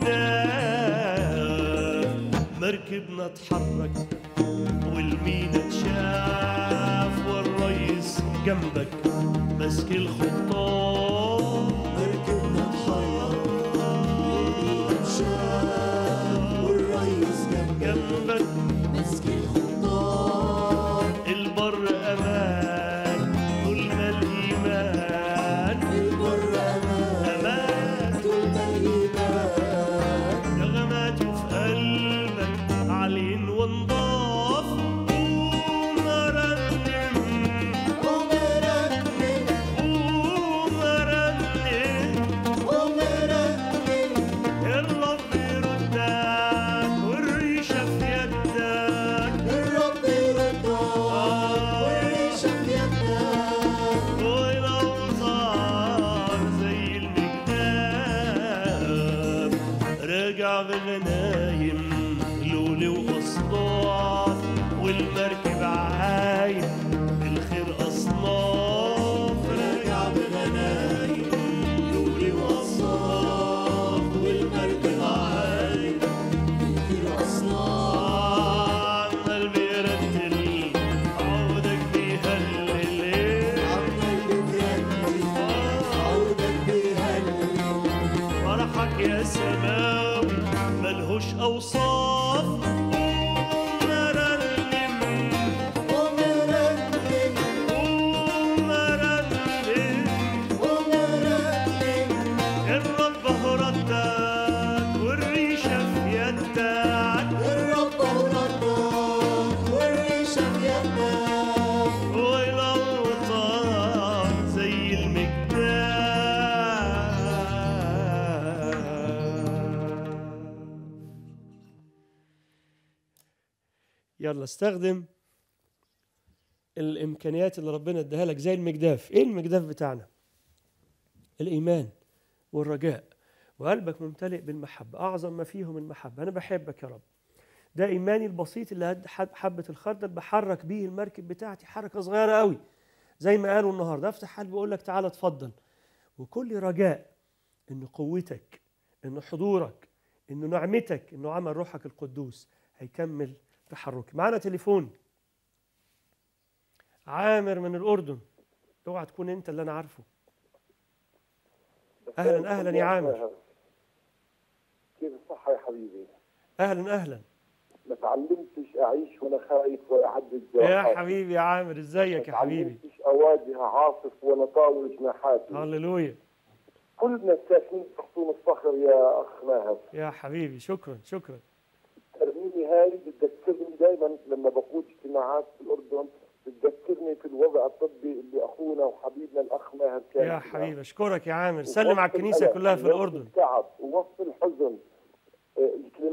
المجداف مركبنا اتحرك والمينا اتشاف والريس جنبك ماسك الخطاف مركبنا اتحرك والمينا اتشاف والريس جنبك جنبك مسك الخطاب البر أمان طول ما الإيمان البر امان أمان طول ما الايمان نغماته في قلبك عالين ونضاف قوم رنم ومرنم قوم رنم ومرنم الرب يردك والريشة في يدك الرب يردك والريشة في يدك والأوطار زي المجداب راجع بغنايم لولي وأصداف والمركب عايم بالخير أصناف راجع بغنايم لولي وأصناف والمركب عايم بالخير أصناف قلبي يرتل عودك بيهلل عمال بترنم عودك بيهلل فرحك يا سماوي ملهوش أوصاف قوم رنم ومرنم قوم رنم ومرنم الرب هو ردك والريشة في يدك الرب هو ردك والريشة في يدك والأوطان زي المجداف يلا استخدم الامكانيات اللي ربنا اداها لك زي المجداف ايه المجداف بتاعنا الايمان والرجاء وقلبك ممتلئ بالمحبه اعظم ما فيهم المحبه انا بحبك يا رب ده ايماني البسيط اللي قد حب- حبه الخردل بحرك بيه المركب بتاعتي حركه صغيره قوي زي ما قالوا النهارده افتح قلبي اقول لك تعالى اتفضل وكل رجاء ان قوتك ان حضورك ان نعمتك انه عمل روحك القدوس هيكمل تحركي معانا تليفون عامر من الاردن اوعى تكون انت اللي انا عارفه اهلا اهلا يا عامر كيف الصحة يا حبيبي؟ اهلا اهلا ما تعلمتش أعيش وأنا خايف ولا أحدد يا جراحاتي. حبيبي يا عامر ازيك يا ما حبيبي تعلمتش أواجه عاصف ولا طاول جناحاتي هللويا كلنا ساكنين في خصوم الصخر يا أخ ماهر يا حبيبي شكرا شكرا ترميمي هاي بتذكرني دائما لما بقود اجتماعات في الأردن بتذكرني في الوضع الطبي اللي أخونا وحبيبنا الأخ ماهر كان يا فيه. حبيبي اشكرك يا عامر سلم ووسط على الكنيسه الألم كلها في ووسط الاردن التعب ووسط الحزن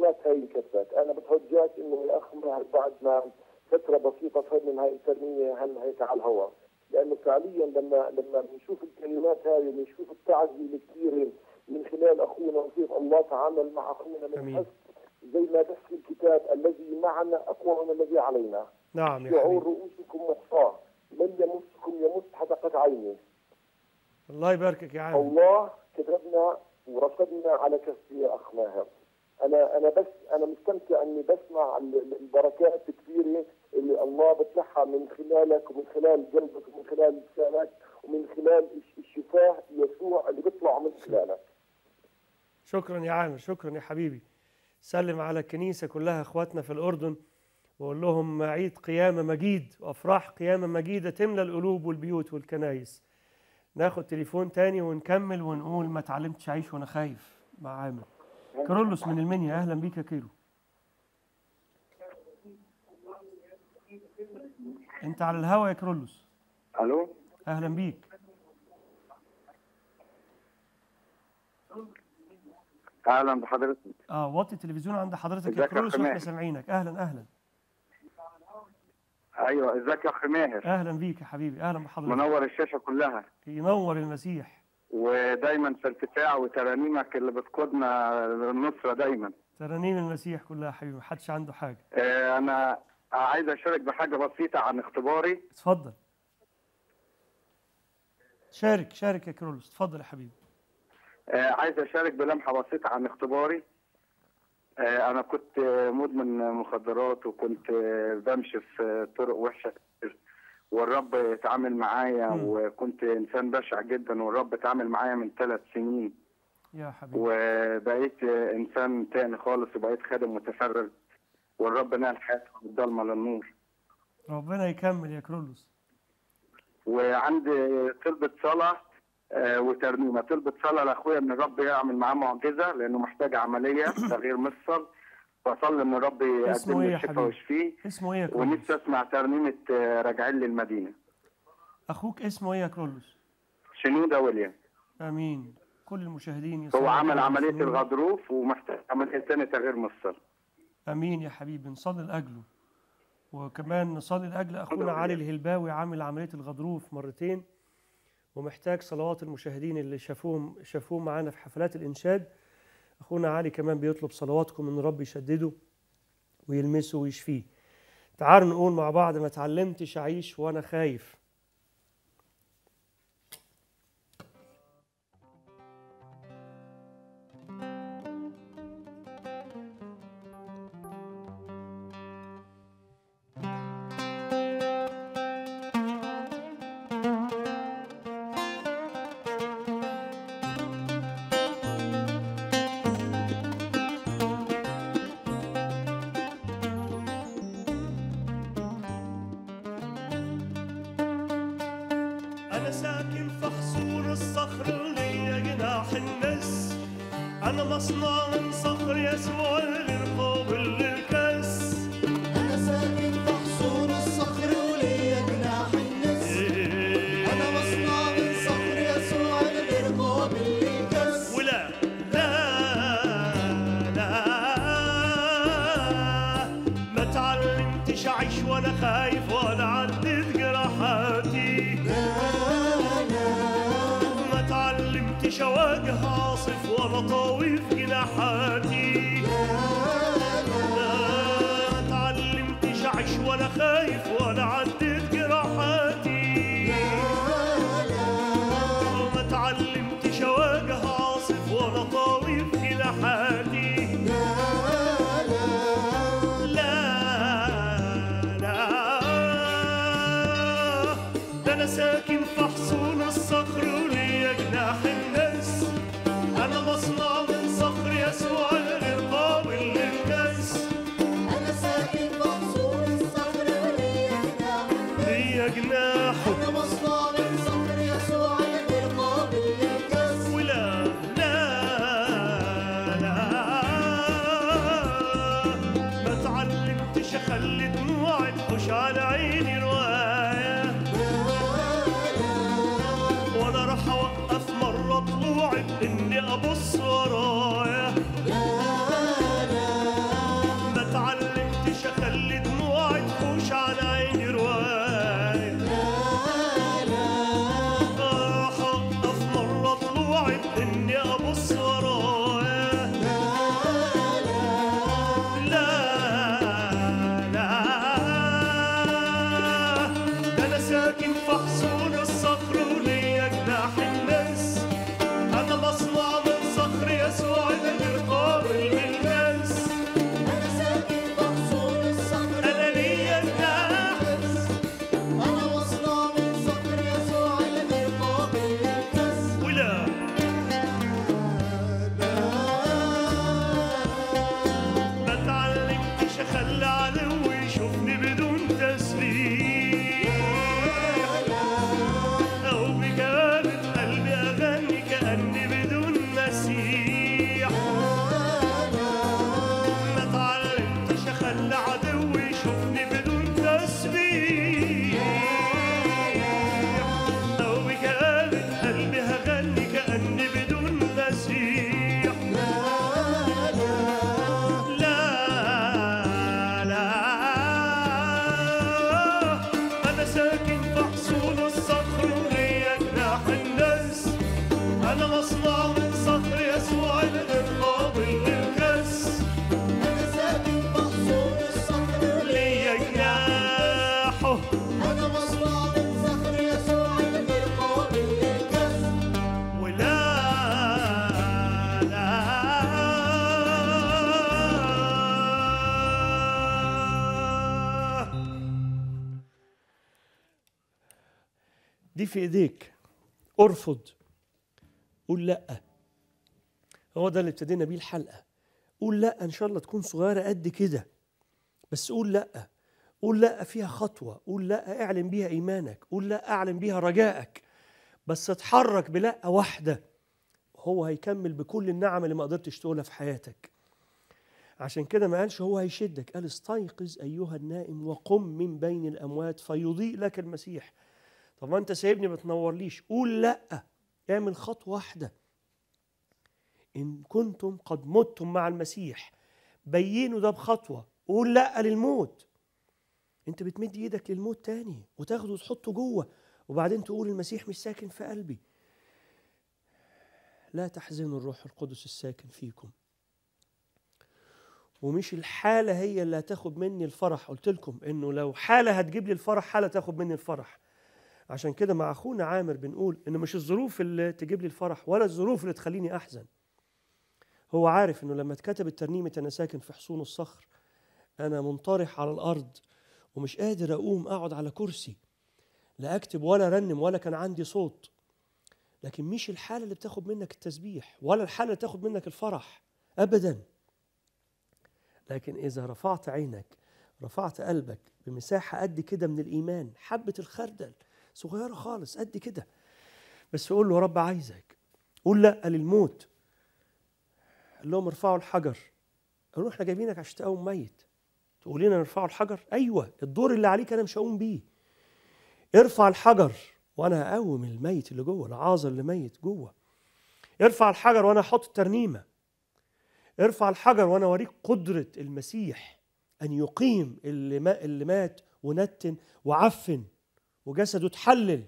الكلمات هاي انكتبت انا بتوجهك انه يا اخ ماهر بعد ما فتره بسيطه صرنا هاي الترنيمه هن هيك على الهواء لانه فعليا لما لما بنشوف الكلمات هاي وبنشوف التعزيه الكثيره من خلال اخونا وكيف الله تعامل مع اخونا أمين. بنحس زي ما بيحكي الكتاب الذي معنا اقوى من الذي علينا نعم يا شعور حبيبي رؤوسكم محصاه من يمسكم يمس حدقة عينه الله يباركك يا عم الله كتبنا ورصدنا على كفي يا اخ ماهر انا انا بس انا مستمتع اني بسمع ال- ال- البركات الكبيره اللي الله بتلحى من خلالك ومن خلال قلبك ومن خلال لسانك ومن خلال الش- الشفاه يسوع اللي بيطلع من خلالك شكرا يا عامر شكرا يا حبيبي سلم على الكنيسة كلها اخواتنا في الأردن وقول لهم عيد قيامة مجيد وأفراح قيامة مجيدة تملى القلوب والبيوت والكنايس ناخد تليفون تاني ونكمل ونقول ما اتعلمتش أعيش وأنا خايف مع عامر كارولوس من المنيا أهلا بيك يا كيرو أنت على الهوا يا كارولوس الو أهلا بيك اهلا بحضرتك اه وطي التلفزيون عند حضرتك يا ازيك يا كارولوس أخ واحنا ماهر؟ سامعينك أهلا أهلا ايوه ازيك يا اخ ماهر أهلا بيك يا حبيبي أهلا بحضرتك منور الشاشه كلها ينور المسيح ودايما في ارتفاع وترانيمك اللي بتقودنا للنصره دايما ترانيم المسيح كلها يا حبيبي محدش عنده حاجة آه، انا عايز اشارك بحاجه بسيطه عن اختباري اتفضل شارك شارك يا كرولوس اتفضل يا حبيبي آه، عايز اشارك بلمحه بسيطه عن اختباري آه، انا كنت آه، مدمن مخدرات وكنت آه، بمشي في طرق وحشه كتير. والرب اتعامل معايا مم. وكنت انسان بشع جدا والرب اتعامل معايا من ثلاث سنين يا حبيبي وبقيت آه، انسان تاني خالص وبقيت خادم متفرغ والرب نقل حياتي من الضلمه للنور ربنا يكمل يا كرولوس وعندي طلبة صلاة آه، وترنيمة طلبة صلاة لأخويا إن الرب يعمل معاه معجزة لأنه محتاج عملية تغيير مفصل وأصلي إن الرب اسمه يقدم إيه له يا الشفاء حبيبي؟ ويشفيه اسمه ايه يا كرولوس ونفسي أسمع ترنيمة آه، راجعين للمدينة اخوك اسمه ايه يا كرولوس شنودة ويليام امين كل المشاهدين هو يصلوا عمل على عملية رسول الله. الغضروف ومحتاج عملية تانية تغيير مفصل امين يا حبيبي نصلي لاجله وكمان نصلي لاجل اخونا علي الهلباوي عامل عمليه الغضروف مرتين ومحتاج صلوات المشاهدين اللي شافوهم شافوه معانا في حفلات الانشاد اخونا علي كمان بيطلب صلواتكم ان رب يشدده ويلمسه ويشفيه تعالوا نقول مع بعض ما اتعلمتش اعيش وانا خايف أنا ساكن في حصون الصخر ليا جناح النس أنا مصنع من صخر يسوع غير قابل للكس أنا ساكن في حصون الصخر وليا جناح النسر أنا مصنع من صخر يسوع الغير قابل للكسر ولا لا لا ما تعلمتش أعيش وأنا خايف ولا عدت جراحاتي ما تعلمتش أواجه عاصف ولا طاوي في جناحاتي لا ما تعلمتش أعيش وأنا خايف ولا عدت جراحاتي ما تعلمتش أواجه عاصف ولا طاوي في جناحاتي لا لا ده انا ساكن في حصون الصخر وليا جناح الناس انا مصنع من صخر يسوع غير قابل للكس أنا ساكن في حصون الصخر وليا جناح ليا جناح أنا مصنع من صخر يسوع الغير قابل للكسر ولا لا لا ما تعلمتش اخلي دموعي تخش على عيني روايه ولا راح اوقف مره طلوعي باني ابص ورايا فحصون الصخر وليا جناح الناس أنا مصنوع من صخر يسوع غير قابل للمس أنا ساكن بحصون الصخر أنا ليا جناح أنا مصنوع من صخر يسوع الغير قابل للكسر ولا ما اتعلمتش اخلي عدوي يشوفني بدون تسبيح او بجانب قلبي اغني كاني بدون مسيح ما اتعلمتش اخلي عدوي يشوفني بدون تسبيح او بجانب قلبي هغني كاني بدون مسيح لا لا أنا ساكن في حصون الصخر وليا جناح الناس أنا مصنوع من صخر يسوع الغير قابل للكس أنا ساكن بحصون الصخر ليا جناحه أنا مصنوع من صخر يسوع الغير قابل للكسر ولا لا دي في ايديك ارفض قول لا هو ده اللي ابتدينا بيه الحلقه قول لا ان شاء الله تكون صغيره قد كده بس قول لا قول لا فيها خطوه قول لا اعلن بيها ايمانك قول لا اعلن بيها رجائك بس اتحرك بلا واحده هو هيكمل بكل النعم اللي ما قدرتش تقولها في حياتك عشان كده ما قالش هو هيشدك قال استيقظ ايها النائم وقم من بين الاموات فيضيء لك المسيح طب ما انت سايبني ما تنورليش قول لا اعمل خطوه واحده ان كنتم قد متم مع المسيح بينوا ده بخطوه قول لا للموت انت بتمد ايدك للموت تاني وتاخده وتحطه جوه وبعدين تقول المسيح مش ساكن في قلبي لا تحزنوا الروح القدس الساكن فيكم ومش الحاله هي اللي هتاخد مني الفرح قلت لكم انه لو حاله هتجيب لي الفرح حاله تاخد مني الفرح عشان كده مع اخونا عامر بنقول ان مش الظروف اللي تجيب لي الفرح ولا الظروف اللي تخليني احزن هو عارف انه لما اتكتب الترنيمه انا ساكن في حصون الصخر انا منطرح على الارض ومش قادر اقوم اقعد على كرسي لا اكتب ولا رنم ولا كان عندي صوت لكن مش الحاله اللي بتاخد منك التسبيح ولا الحاله اللي تاخد منك الفرح ابدا لكن اذا رفعت عينك رفعت قلبك بمساحه قد كده من الايمان حبه الخردل صغيره خالص قد كده بس قول له يا رب عايزك قول لا للموت قال لهم ارفعوا الحجر قالوا احنا جايبينك عشان تقوم ميت تقول لنا نرفعوا الحجر ايوه الدور اللي عليك انا مش هقوم بيه ارفع الحجر وانا هقوم الميت اللي جوه العازر اللي ميت جوه ارفع الحجر وانا احط الترنيمه ارفع الحجر وانا اوريك قدره المسيح ان يقيم اللي, ما اللي مات ونتن وعفن وجسده اتحلل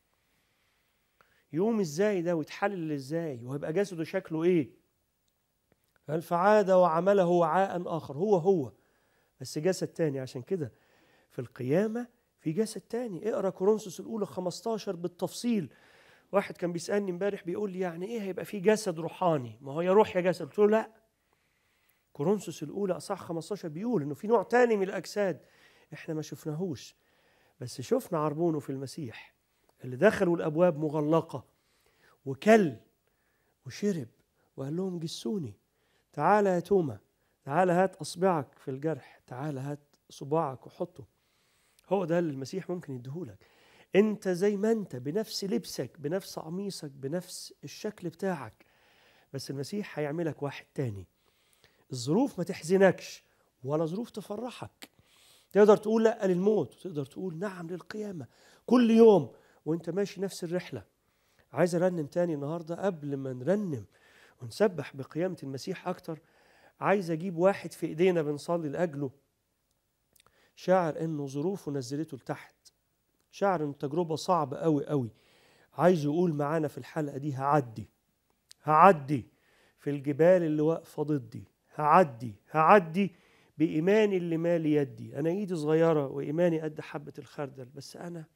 يقوم ازاي ده ويتحلل ازاي وهيبقى جسده شكله ايه قال فعاد وعمله وعاء اخر هو هو بس جسد تاني عشان كده في القيامه في جسد تاني اقرا كورنثوس الاولى 15 بالتفصيل واحد كان بيسالني امبارح بيقول لي يعني ايه هيبقى في جسد روحاني ما هو يا روح يا جسد قلت له لا كورنثوس الاولى اصح 15 بيقول انه في نوع تاني من الاجساد احنا ما شفناهوش بس شفنا عربونه في المسيح اللي دخلوا الابواب مغلقه وكل وشرب وقال لهم جسوني تعالى يا توما تعالى هات اصبعك في الجرح تعالى هات صباعك وحطه هو ده اللي المسيح ممكن يديهولك انت زي ما انت بنفس لبسك بنفس قميصك بنفس الشكل بتاعك بس المسيح هيعملك واحد تاني الظروف ما تحزنكش ولا ظروف تفرحك تقدر تقول لا للموت وتقدر تقول نعم للقيامة كل يوم وانت ماشي نفس الرحلة عايز ارنم تاني النهاردة قبل ما نرنم ونسبح بقيامة المسيح أكتر عايز أجيب واحد في إيدينا بنصلي لأجله شاعر إنه ظروفه نزلته لتحت شاعر إنه تجربة صعبة أوي أوي عايز يقول معانا في الحلقة دي هعدي هعدي في الجبال اللي واقفة ضدي هعدي هعدي بإيماني اللي مالي يدي أنا إيدي صغيرة وإيماني قد حبة الخردل بس أنا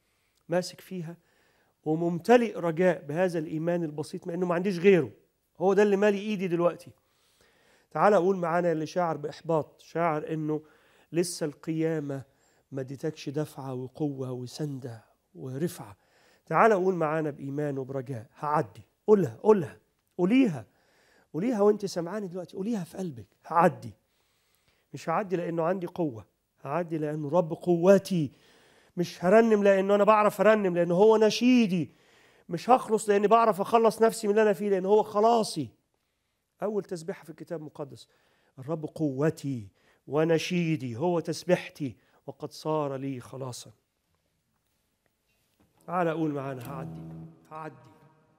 ماسك فيها وممتلئ رجاء بهذا الايمان البسيط مع انه ما عنديش غيره هو ده اللي مالي ايدي دلوقتي تعال قول معانا اللي شاعر باحباط شاعر انه لسه القيامه ما اديتكش دفعه وقوه وسنده ورفعه تعال قول معانا بايمان وبرجاء هعدي قولها قولها قوليها قوليها وانت سمعاني دلوقتي قوليها في قلبك هعدي مش هعدي لانه عندي قوه هعدي لانه رب قوتي مش هرنم لانه انا بعرف ارنم لانه هو نشيدي مش هخلص لاني بعرف اخلص نفسي من اللي انا فيه لان هو خلاصي اول تسبيحه في الكتاب المقدس الرب قوتي ونشيدي هو تسبيحتي وقد صار لي خلاصا تعال اقول معانا هعدي هعدي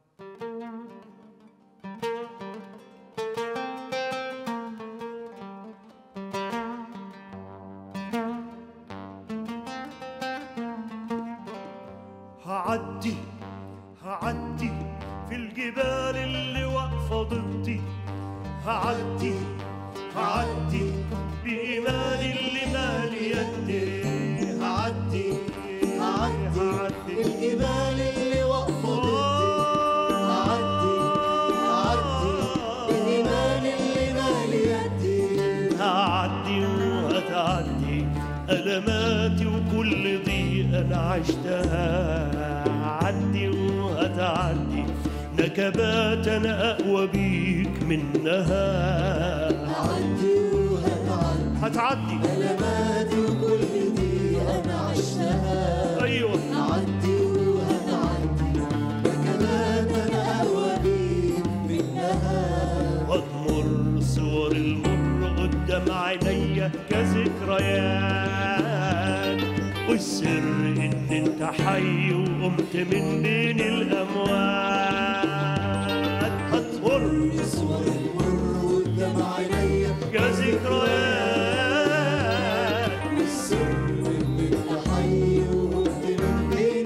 هعدي هعدي في الجبال اللي واقفة ضدي هعدي هعدي بإيماني اللي مالي يدي هعدي هعدي الجبال اللي واقفة ضدي هعدي هعدي الإيمان اللي مالي يدي هعدي وهتعدي ألماتي وكل ضيق أنا عشتها هعدي وهتعدي نكبات أنا أقوى بيك منها هعدي وهتعدي هتعدي ألماتي وكل دي أنا عشتها أيوه هعدي وهتعدي ده كمان أنا أقوى بيك منها هتمر صور المر قدام عينيا كذكريات والسر ان انت حي وقمت من بين الاموات هتمر يسوى المر قدام عينيا كذكريات السر إن أنت حي وقمت من بين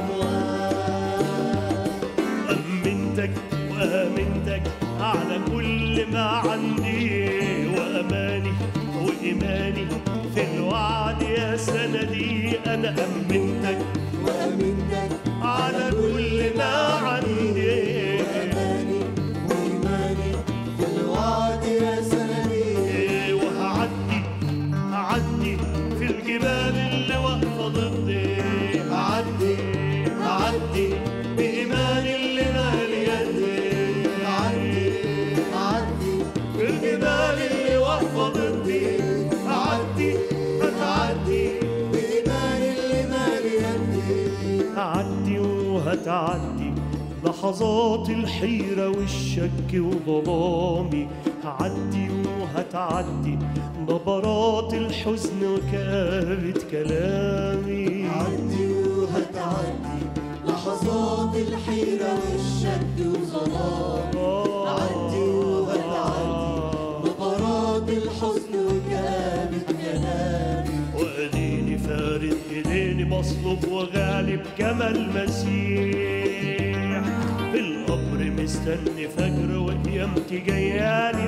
الأموات أمنتك وآمنتك على كل ما عندي وأماني وإيماني في الوعد يا سندي أنا أمنتك وأمنتك على كل ما عندي أماني وإيماني في الوعد يا سندي وهعدي هعدي في الجبال اللي واقفة ضدي هعدي هعدي بإيماني اللي مالي يدي هعدي هعدي في الجبال اللي واقفة ضدي هعدي هتعدي بإيمان اللي مالي يدي هعدي وهتعدي لحظات الحيرة والشك وظلامي هعدي وهتعدي نبرات الحزن وكابة كلامي هعدي وهتعدي لحظات الحيرة والشك وظلام هعدي وهتعدي نبرات الحزن وكابة كلامي واديني فارد ايديني مصلوب وغالب كما المسيح في القبر مستني فجر وقيامتي جيالي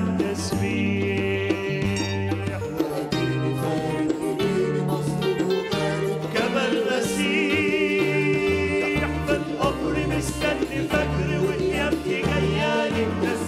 التسبيح وأديني فارق إيديني مصلوب وغالب كما المسيح في القبر مستني فجر وقيامتي جيالي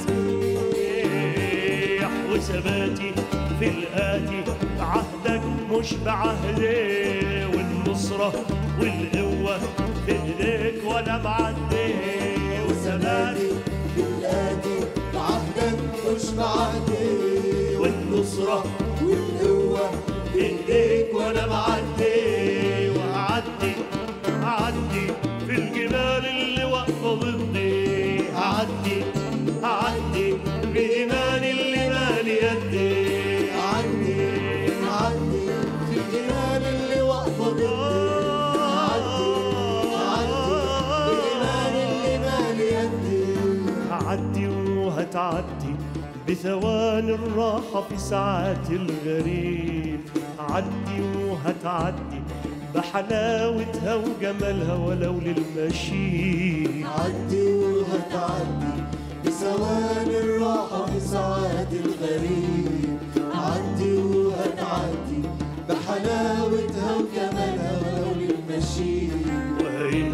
التسبيح وثباتي في الآتي عهدك مش بعهدي والنصرة والقوة في ايديك وانا معدي وثباتي في الآتي بعهدك مش بعهدي والنصرة والقوة ايديك وانا معدي وهعدي هعدي في الجبال اللي واقفه ضدي هعدي هعدي بايمان اللي مالي يدي عدي عدي في الجبال اللي واقفة ضدي عدي عدي بإيمان اللي مالي يدي هعدي وهتعدي بثواني الراحة في ساعات الغريب هعدي وهتعدي بحلاوتها وجمالها ولو للمشي عدي وهتعدي بثواني الراحة في ساعات الغريب عدي وهتعدي بحلاوتها وجمالها ولو للمشي وإن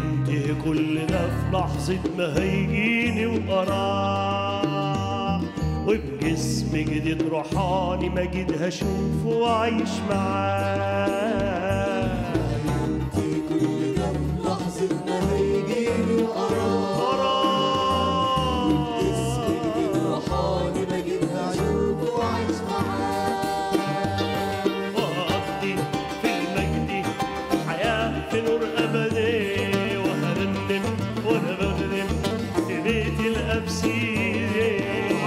كل ده في لحظة ما هيجيني وقراه وبجسم جديد روحاني مجيد هشوفه وأعيش معاه لحظة ما هيجيني وأراه روحاني بجيب هشوفه وأعيش معاه وأقضي في المجد حياة في نور أبدي وهرنم وأنا بغنم في بيت الأبسير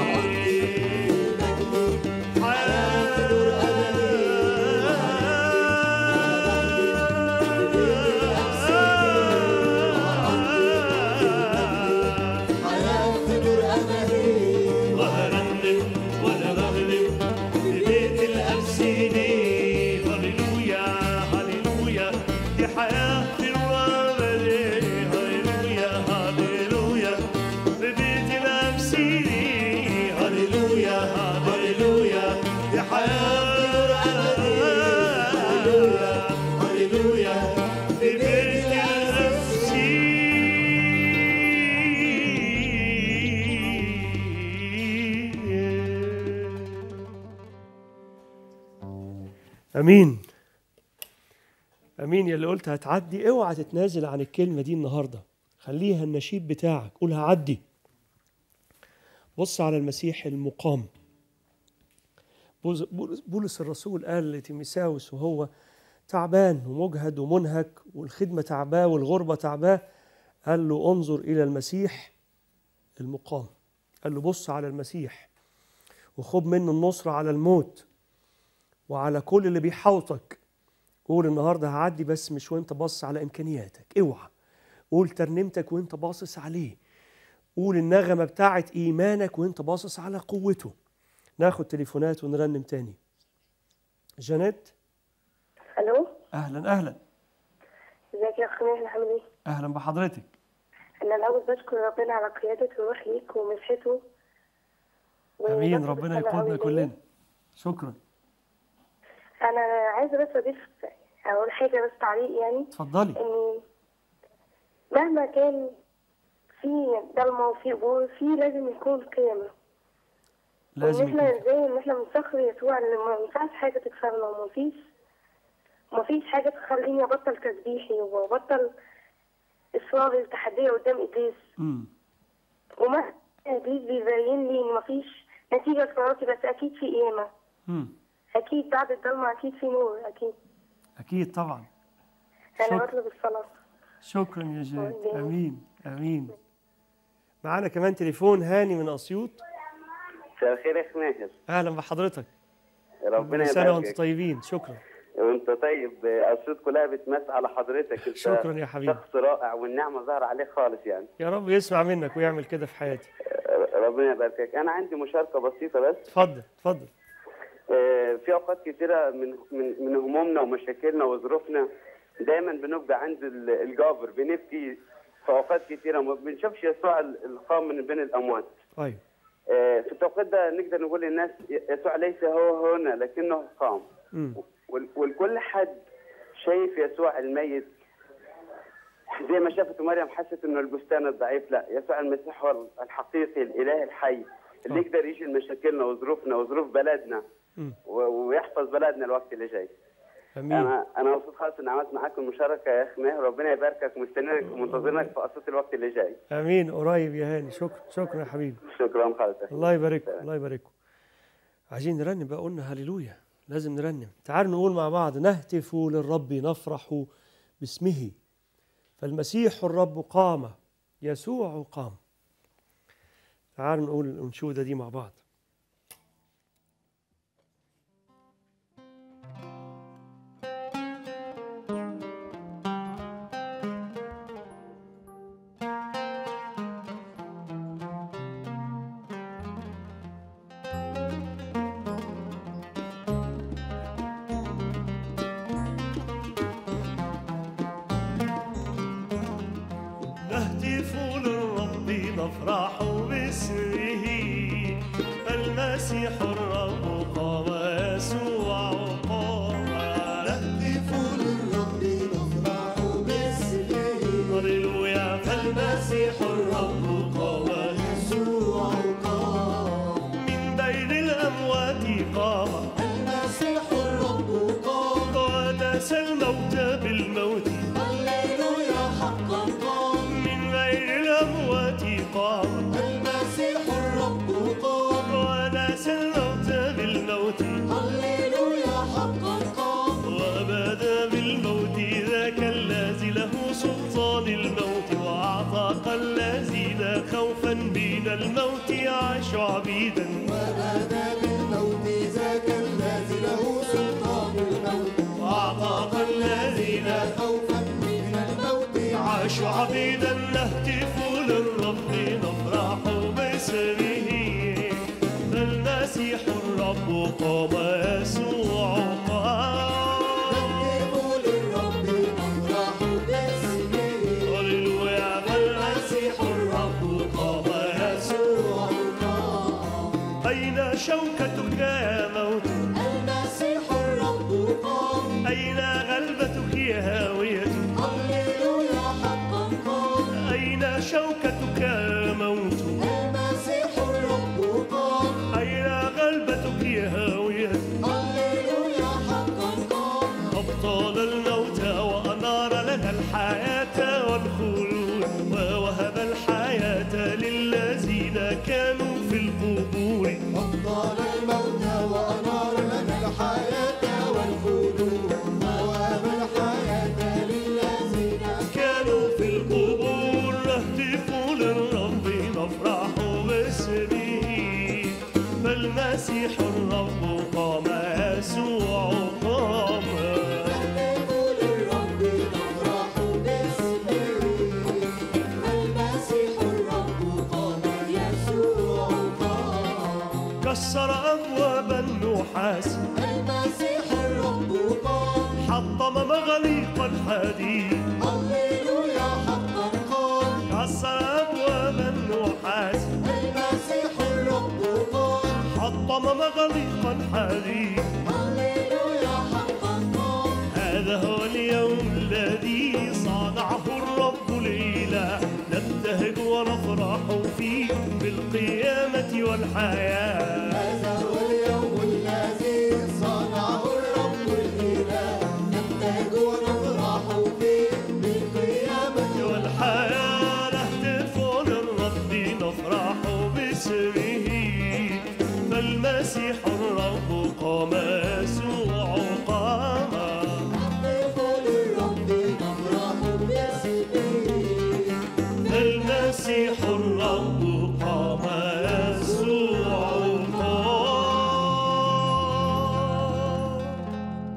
حياة في نور أبدي حياة في نور أملي وهرنم وانا بغنم في بيت الأبسيني هللويا هللويا دي حياة الوالدي هللويا هللويا في بيت الأبسيني هللويا هللويا دي حياة هللويا هللويا في بيت الأبسيني امين امين يا اللي قلت هتعدي اوعى تتنازل عن الكلمه دي النهارده خليها النشيد بتاعك قول هعدي بص على المسيح المقام بولس- بولس بولس الرسول قال لتيميساوس وهو تعبان ومجهد ومنهك والخدمه تعباه والغربه تعباه قال له انظر الى المسيح المقام قال له بص على المسيح وخد منه النصره على الموت وعلى كل اللي بيحاوطك قول النهارده هعدي بس مش وانت باصص على امكانياتك اوعى قول ترنيمتك وانت باصص عليه قول النغمه بتاعت ايمانك وانت باصص على قوته ناخد تليفونات ونرنم تاني جانيت الو اهلا اهلا ازيك يا اخ ماهر عامل ايه؟ اهلا بحضرتك انا الاول بشكر ربنا على قيادة الروح ليك ومسحته امين وبشكر ربنا السماء يقودنا أوي كلنا ليا. شكرا انا عايزه بس اضيف اول حاجه بس تعليق يعني اتفضلي ان مهما كان في ضلمه وفي قبور في لازم يكون قيامه لازم وان احنا يكون ازاي ان احنا من صخر يسوع اللي ما ينفعش حاجه تكسرنا ومفيش مفيش حاجه تخليني ابطل تسبيحي وابطل اصراري التحديه قدام ابليس امم وما ابليس بيبين لي ان مفيش نتيجه لصلاتي بس اكيد في قيامه امم اكيد بعد الضلمه اكيد في نور اكيد اكيد طبعا انا شكرا. بطلب الصلاه شكرا يا جاد آمين. امين امين معانا كمان تليفون هاني من اسيوط مساء الخير يا اخ ماهر اهلا بحضرتك ربنا كل سنه وانتم يبارك طيبين شكرا وانت طيب الصوت كلها بتمس على حضرتك انت شكرا يا حبيبي. شخص رائع والنعمه ظاهره عليك خالص يعني يا رب يسمع منك ويعمل كده في حياتي ربنا يباركك انا عندي مشاركه بسيطه بس اتفضل اتفضل آه، في اوقات كتيره من من من همومنا ومشاكلنا وظروفنا دايما بنبقى عند ال- الجابر بنبكي في اوقات كتيره ما بنشوفش يسوع ال- القام من بين الاموات ايوه آه، في التوقيت ده نقدر نقول للناس يسوع ليس هو هنا لكنه قام امم وال- والكل حد شايف يسوع الميت زي ما شافت مريم حست انه البستان الضعيف لا يسوع المسيح هو الحقيقي الاله الحي اللي آه. يقدر يشيل مشاكلنا وظروفنا وظروف بلدنا مم. و- ويحفظ بلدنا الوقت اللي جاي امين انا انا مبسوط خالص اني عملت معاك المشاركه يا اخ ماهر ربنا يباركك مستنيك ومنتظرك في قصه الوقت اللي جاي امين قريب يا هاني شكرا شكرا يا حبيبي شكرا خالص الله يبارككم الله يبارككم عايزين نرنم بقى قلنا هللويا لازم نرنم تعالوا نقول مع بعض نهتف للرب نفرح باسمه فالمسيح الرب قام يسوع قام تعالوا نقول الأنشودة دي مع بعض نهتف للرب نفرح باسمه له سلطان الموت وأعتق الذين خوفا من الموت عاشوا عبيدا ونادى بالموت ذاك الذي له سلطان الموت وأعتق الذين خوفا من الموت عاشوا عبيدا نهتف للرب نفرح باسمه فالمسيح الرب قام يسوع قام نهتف للرب نفرح باسمه هللويا فالمسيح الرب قام يسوع قام أين شوكتك يا موت المسيح الرب قام أين غلبتك يا هاوية هللويا حقا قام أين شوكتك يا موت المسيح الرب قام أين غلبتك يا هاوية هللويا حقا قام أبطال الموت وأنار لنا الحياة والخلود ووهب الحياة للذين كانوا في القبور أبطال الموت وأنار لنا الحياة والخلود ووهب الحياة للذين كانوا في القبور نهتف للرب نفرح باسمه فالمسيح الرب قام يسوع قام نهتف للرب نفرح باسمه المسيح الرب قام يسوع قام كسر أبواب النحاس المسيح الرب قام حطم مغاليق الحديد هللويا حقا قام كسر أبواب النحاس المسيح الرب قام حطم مغاليق الحديد هللويا حقا قام هذا هو اليوم الذي صنعه الرب الإله نبتهج ونفرح فيه بالقيامة والحياة هذا هو اليوم الذي صنعه الرب الإله نبتهج ونفرح فيه بالقيامة والحياة نهتف للرب نفرح باسمه فالمسيح الرب قام يسوع قام نهتف للرب نفرح باسمه المسيح الرب قام يسوع قام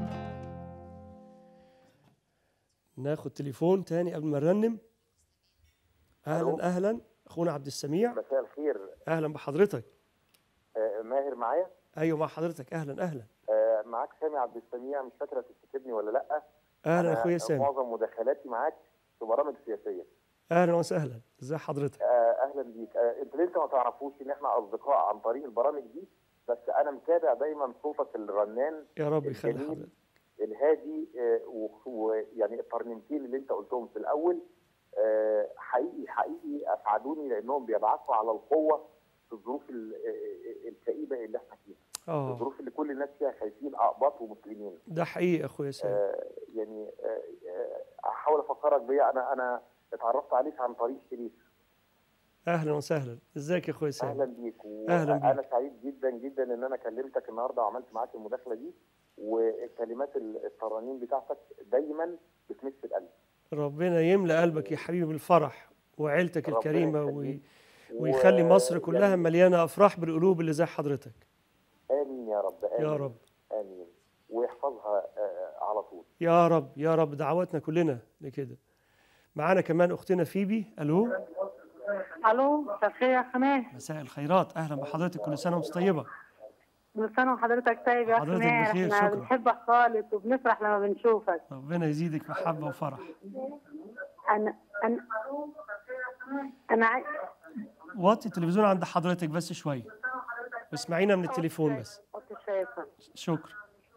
ناخد تليفون تاني قبل ما نرنم ألو. اهلا اهلا اخونا عبد السميع مساء الخير اهلا بحضرتك آه، ماهر معايا ايوه مع حضرتك اهلا اهلا آه، معاك سامي عبد السميع مش فاكره تفتكرني ولا لا اهلا أنا اخويا سامي معظم مداخلاتي معاك في برامج سياسيه اهلا وسهلا ازي حضرتك آه، اهلا بيك آه، انت لسه ما تعرفوش ان احنا اصدقاء عن طريق البرامج دي بس انا متابع دايما صوتك الرنان يا رب يخلي الجميل حضرتك الهادي آه، و- ويعني الترنيمتين اللي انت قلتهم في الاول آه، حقيقي حقيقي اسعدوني لانهم بيبعثوا على القوه في الظروف ال- آه، الكئيبه اللي احنا فيها اه الظروف اللي كل الناس فيها خايفين اقباط ومسلمين ده حقيقي اخويا سامي آه، يعني آه، آه، احاول افكرك بيا انا انا اتعرفت عليك عن طريق شريف اهلا وسهلا ازيك يا اخويا سامي اهلا بيك أهلاً بيك. وانا سعيد جدا جدا ان انا كلمتك النهارده وعملت معاك المداخله دي وكلمات ال- الترانيم بتاعتك دايما بتمس القلب ربنا يملأ قلبك يا حبيبي بالفرح وعيلتك ربنا الكريمه يخليك. وي... و- ويخلي مصر كلها يعني مليانه افراح بالقلوب اللي زي حضرتك امين يا رب امين يا رب امين ويحفظها آه، على طول يا رب يا رب دعواتنا كلنا لكده معانا كمان اختنا فيبي الو الو مساء الخير يا حماه مساء الخيرات اهلا بحضرتك كل سنه وانت طيبه كل سنه وحضرتك طيب يا حضرتك حماه بخير، احنا شكرا. بنحبك خالص وبنفرح لما بنشوفك ربنا يزيدك محبه وفرح انا انا انا عاي... وطي التلفزيون عند حضرتك بس شويه واسمعينا من التليفون بس كنت شايفه شكرا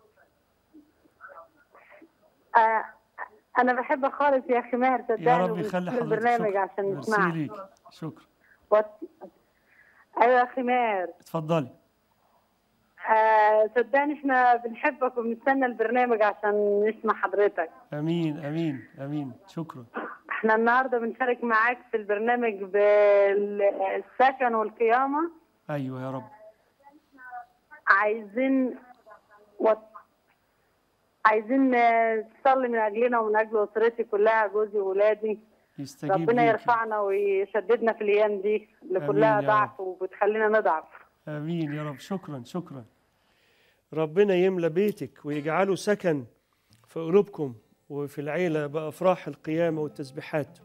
آه، انا بحبك خالص يا اخي ماهر صدقني يا رب وبنشوف يخلي حضرتك البرنامج شكرا عشان ميرسي نسمعك ليك شكرا وط- ايوه يا اخي ماهر اتفضلي آه، صدقني احنا بنحبك وبنستنى البرنامج عشان نسمع حضرتك امين امين امين شكرا احنا النهارده بنشارك معاك في البرنامج بالسكن والقيامه ايوه يا رب عايزين... عايزين وط... عايزين آه، تصلي من اجلنا ومن اجل اسرتي كلها جوزي واولادي يستجيب ربنا ليكي. يرفعنا ويشددنا في الايام دي اللي آمين كلها يا رب. ضعف وبتخلينا نضعف امين يا رب شكرا شكرا ربنا يملى بيتك ويجعله سكن في قلوبكم وفي العيله بافراح القيامه والتسبيحات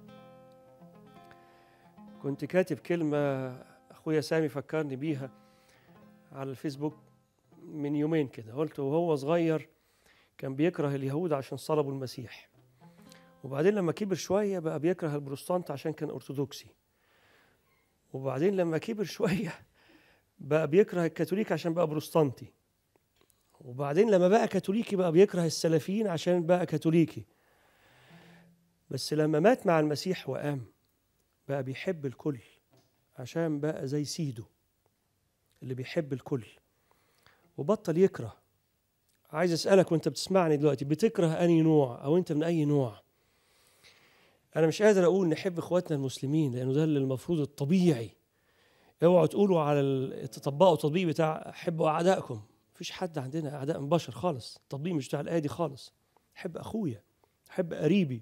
كنت كاتب كلمه اخويا سامي فكرني بيها على الفيسبوك من يومين كده قلت وهو صغير كان بيكره اليهود عشان صلبوا المسيح وبعدين لما كبر شويه بقى بيكره البروتستانت عشان كان ارثوذكسي وبعدين لما كبر شويه بقى بيكره الكاثوليك عشان بقى بروستانتي وبعدين لما بقى كاثوليكي بقى بيكره السلفيين عشان بقى كاثوليكي بس لما مات مع المسيح وقام بقى بيحب الكل عشان بقى زي سيده اللي بيحب الكل وبطل يكره عايز اسالك وانت بتسمعني دلوقتي بتكره انهي نوع او انت من اي نوع انا مش قادر اقول نحب اخواتنا المسلمين لانه ده اللي المفروض الطبيعي اوعوا تقولوا على ال- تطبقوا التطبيق بتاع حبوا اعدائكم مفيش حد عندنا اعداء من بشر خالص التطبيق مش بتاع الايه دي خالص حب اخويا حب قريبي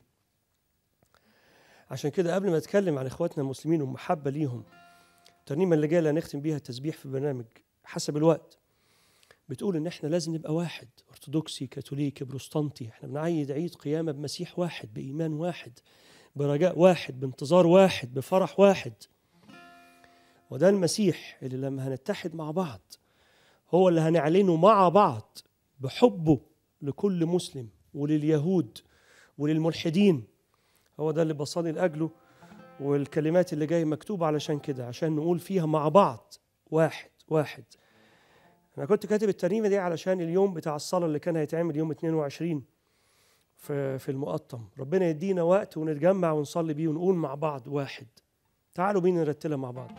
عشان كده قبل ما اتكلم عن اخواتنا المسلمين والمحبه ليهم الترنيمه اللي جايه اللي هنختم بيها التسبيح في البرنامج حسب الوقت بتقول ان احنا لازم نبقى واحد ارثوذكسي كاثوليكي بروستانتي احنا بنعيد عيد قيامه بمسيح واحد بايمان واحد برجاء واحد بانتظار واحد بفرح واحد وده المسيح اللي لما هنتحد مع بعض هو اللي هنعلنه مع بعض بحبه لكل مسلم ولليهود وللملحدين هو ده اللي بصلي لأجله والكلمات اللي جاية مكتوبة علشان كده عشان نقول فيها مع بعض واحد واحد أنا كنت كاتب الترنيمة دي علشان اليوم بتاع الصلاة اللي كان هيتعمل يوم 22 في في المقطم ربنا يدينا وقت ونتجمع ونصلي بيه ونقول مع بعض واحد تعالوا بينا نرتلها مع بعض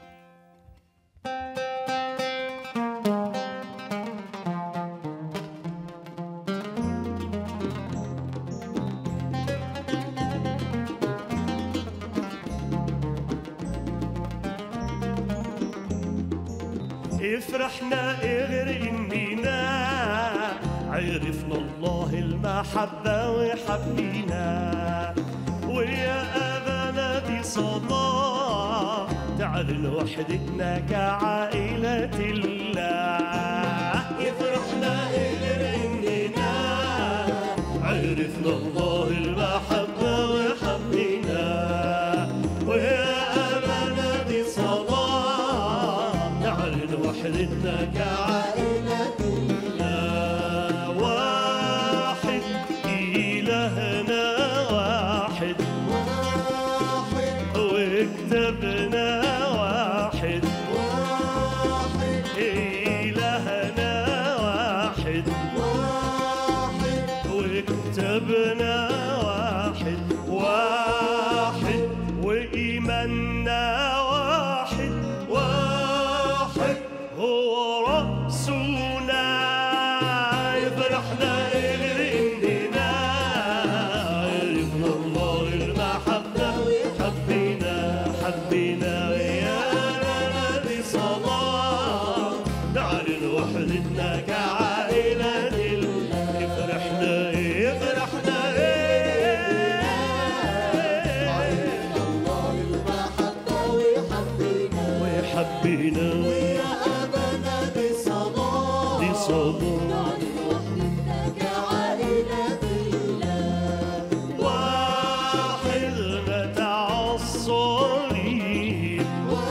يفرحنا غير اننا عرفنا الله المحبة وحبينا ويا أبانا دي صلاة تعلن وحدتنا كعائلة الله يفرحنا غير اننا عرفنا الله المحبة وحبينا ويا أبانا دي صلاة تعلن وحدتنا كعائلة الله واحد إلهنا واحد وكتبنا واحد إلهنا واحد وكتبنا واحد واحد وإيماننا واحد واحد هو رأسنا يفرحنا غير إننا عرفنا الله المحبة حبينا حبينا يا نبي صلاة نعلن وحدتنا كعائلة يفرحنا يفرحنا ويحبينا دي صلاة واحد متاع الصليب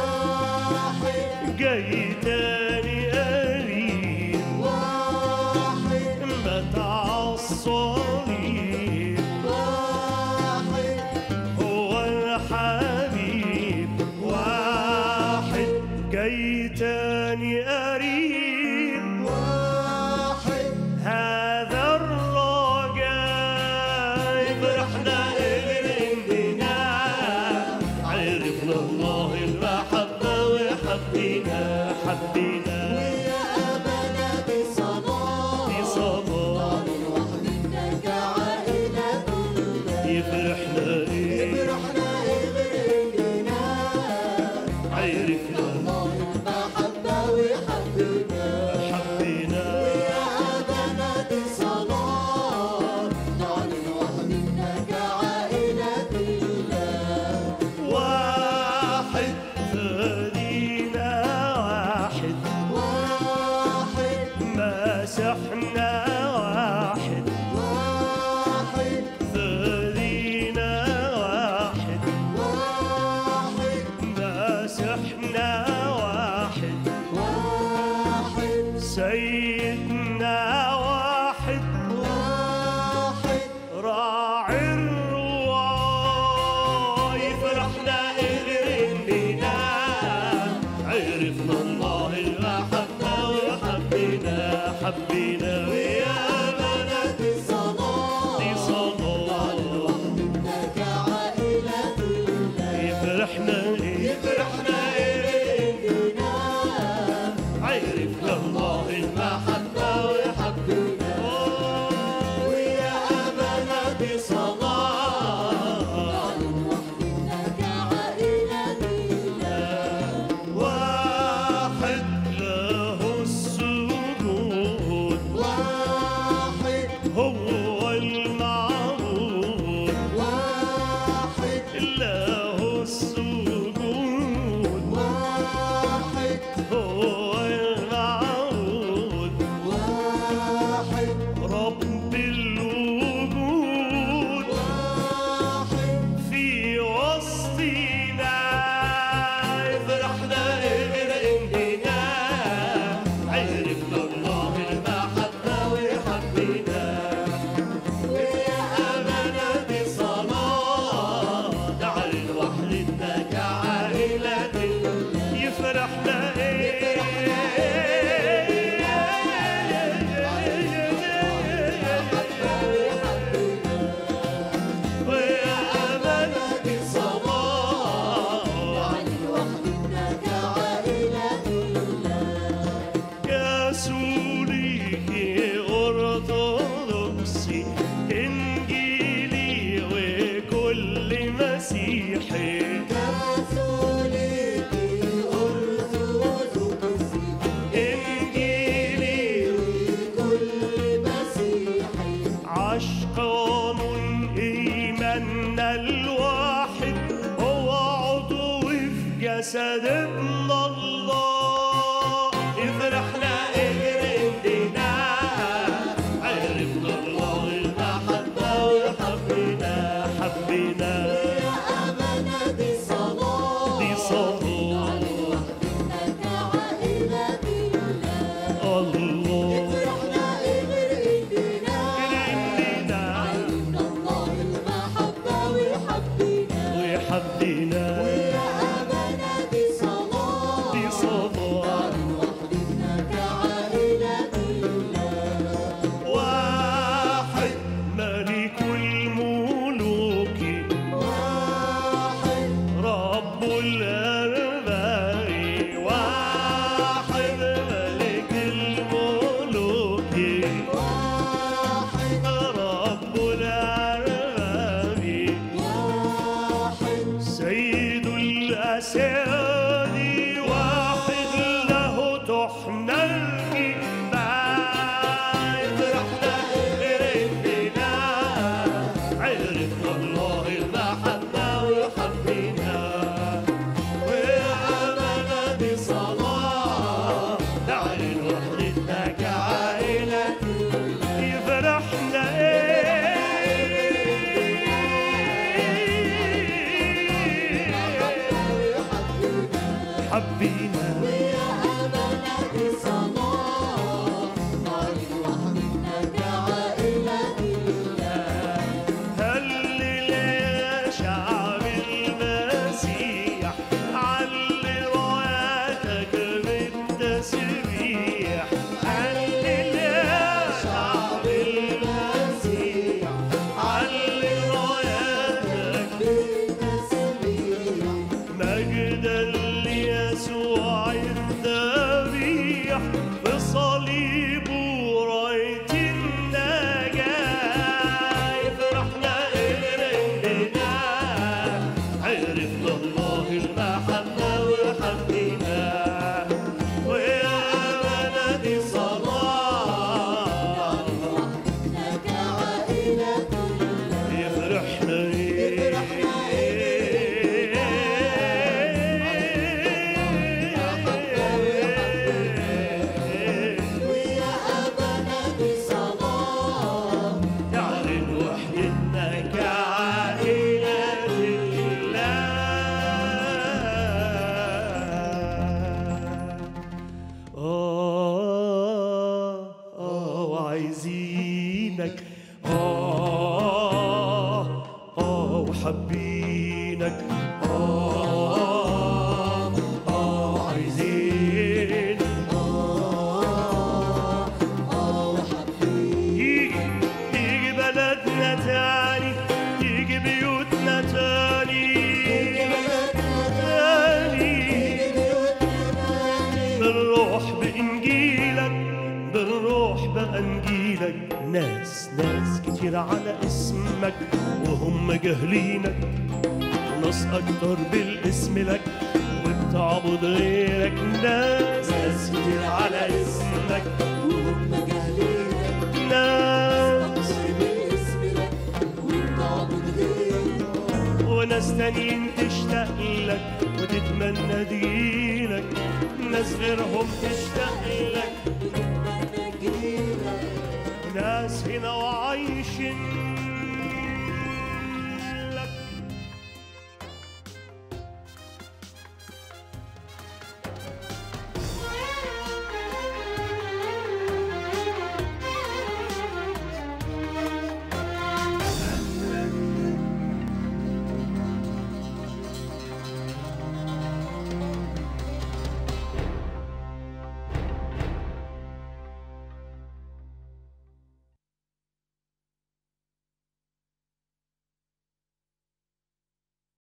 جاي تاني قريب متاع الصليب هو الحبيب واحد جاي مسيحي كاثوليكي أرثوذكسي إنجيلي كل مسيحي عشقان إيماننا الواحد هو عضو في جسد ابن الله افرحنا اجرنا عرفنا الله المحبة وحبنا حبنا يا أمانة دي صلاة دي صلاة إنك عائلة الله الله فرحنا إبر إيدينا إننا عرفنا الله المحبة وحبنا وحبنا يا أمانة دي صلاة دي صلاة إنك عائلة الله واحد ملك الملوك واحد رب الأرباب واحد ملك الملوك واحد رب الأرباب واحد سيد الأسياد واحد له تحنى الكفاية فرحنا إرثنا عرفنا الله المحبة وحبنا وآمنا بصلاة نعلن وحدتنا كعائلة يفرحنا إيه حبينا يا أمانة دي صلاة عرفنا إنك عائلة الله هلل يا شعب المسيح علي رايتك بالتسبيح هلل يا شعب المسيح علي رايتك بالتسبيح مجدا ليسوع الذبيح بصليب راية النجاة فرحنا إلينا عرفنا الله المحبة وحبنا ويا بلدي صلاة إنك عائلة الله يفرحنا ويا أمانة دي صلاة يعلن وحدتنا كعائلة الله آه آه وعايزينك آه آه وحابينك آه آه عايزين يجي يجي بلدنا تاني يجي بيوتنا تاني تاني بنروح بإنجيلك بنروح بأنجيلك ناس ناس كتير على اسمك وهم جاهلينك ناس أكتر بالاسم لك وبتعبد غيرك ناس ناس كتير على اسمك وهم جاهلينك ناس بالاسم لك وبتعبد غيرك وناس تانيين تشتاق لك وتتمنى دينك ناس غيرهم تشتاق لك تتمنى جيلك ناس هنا وعايشين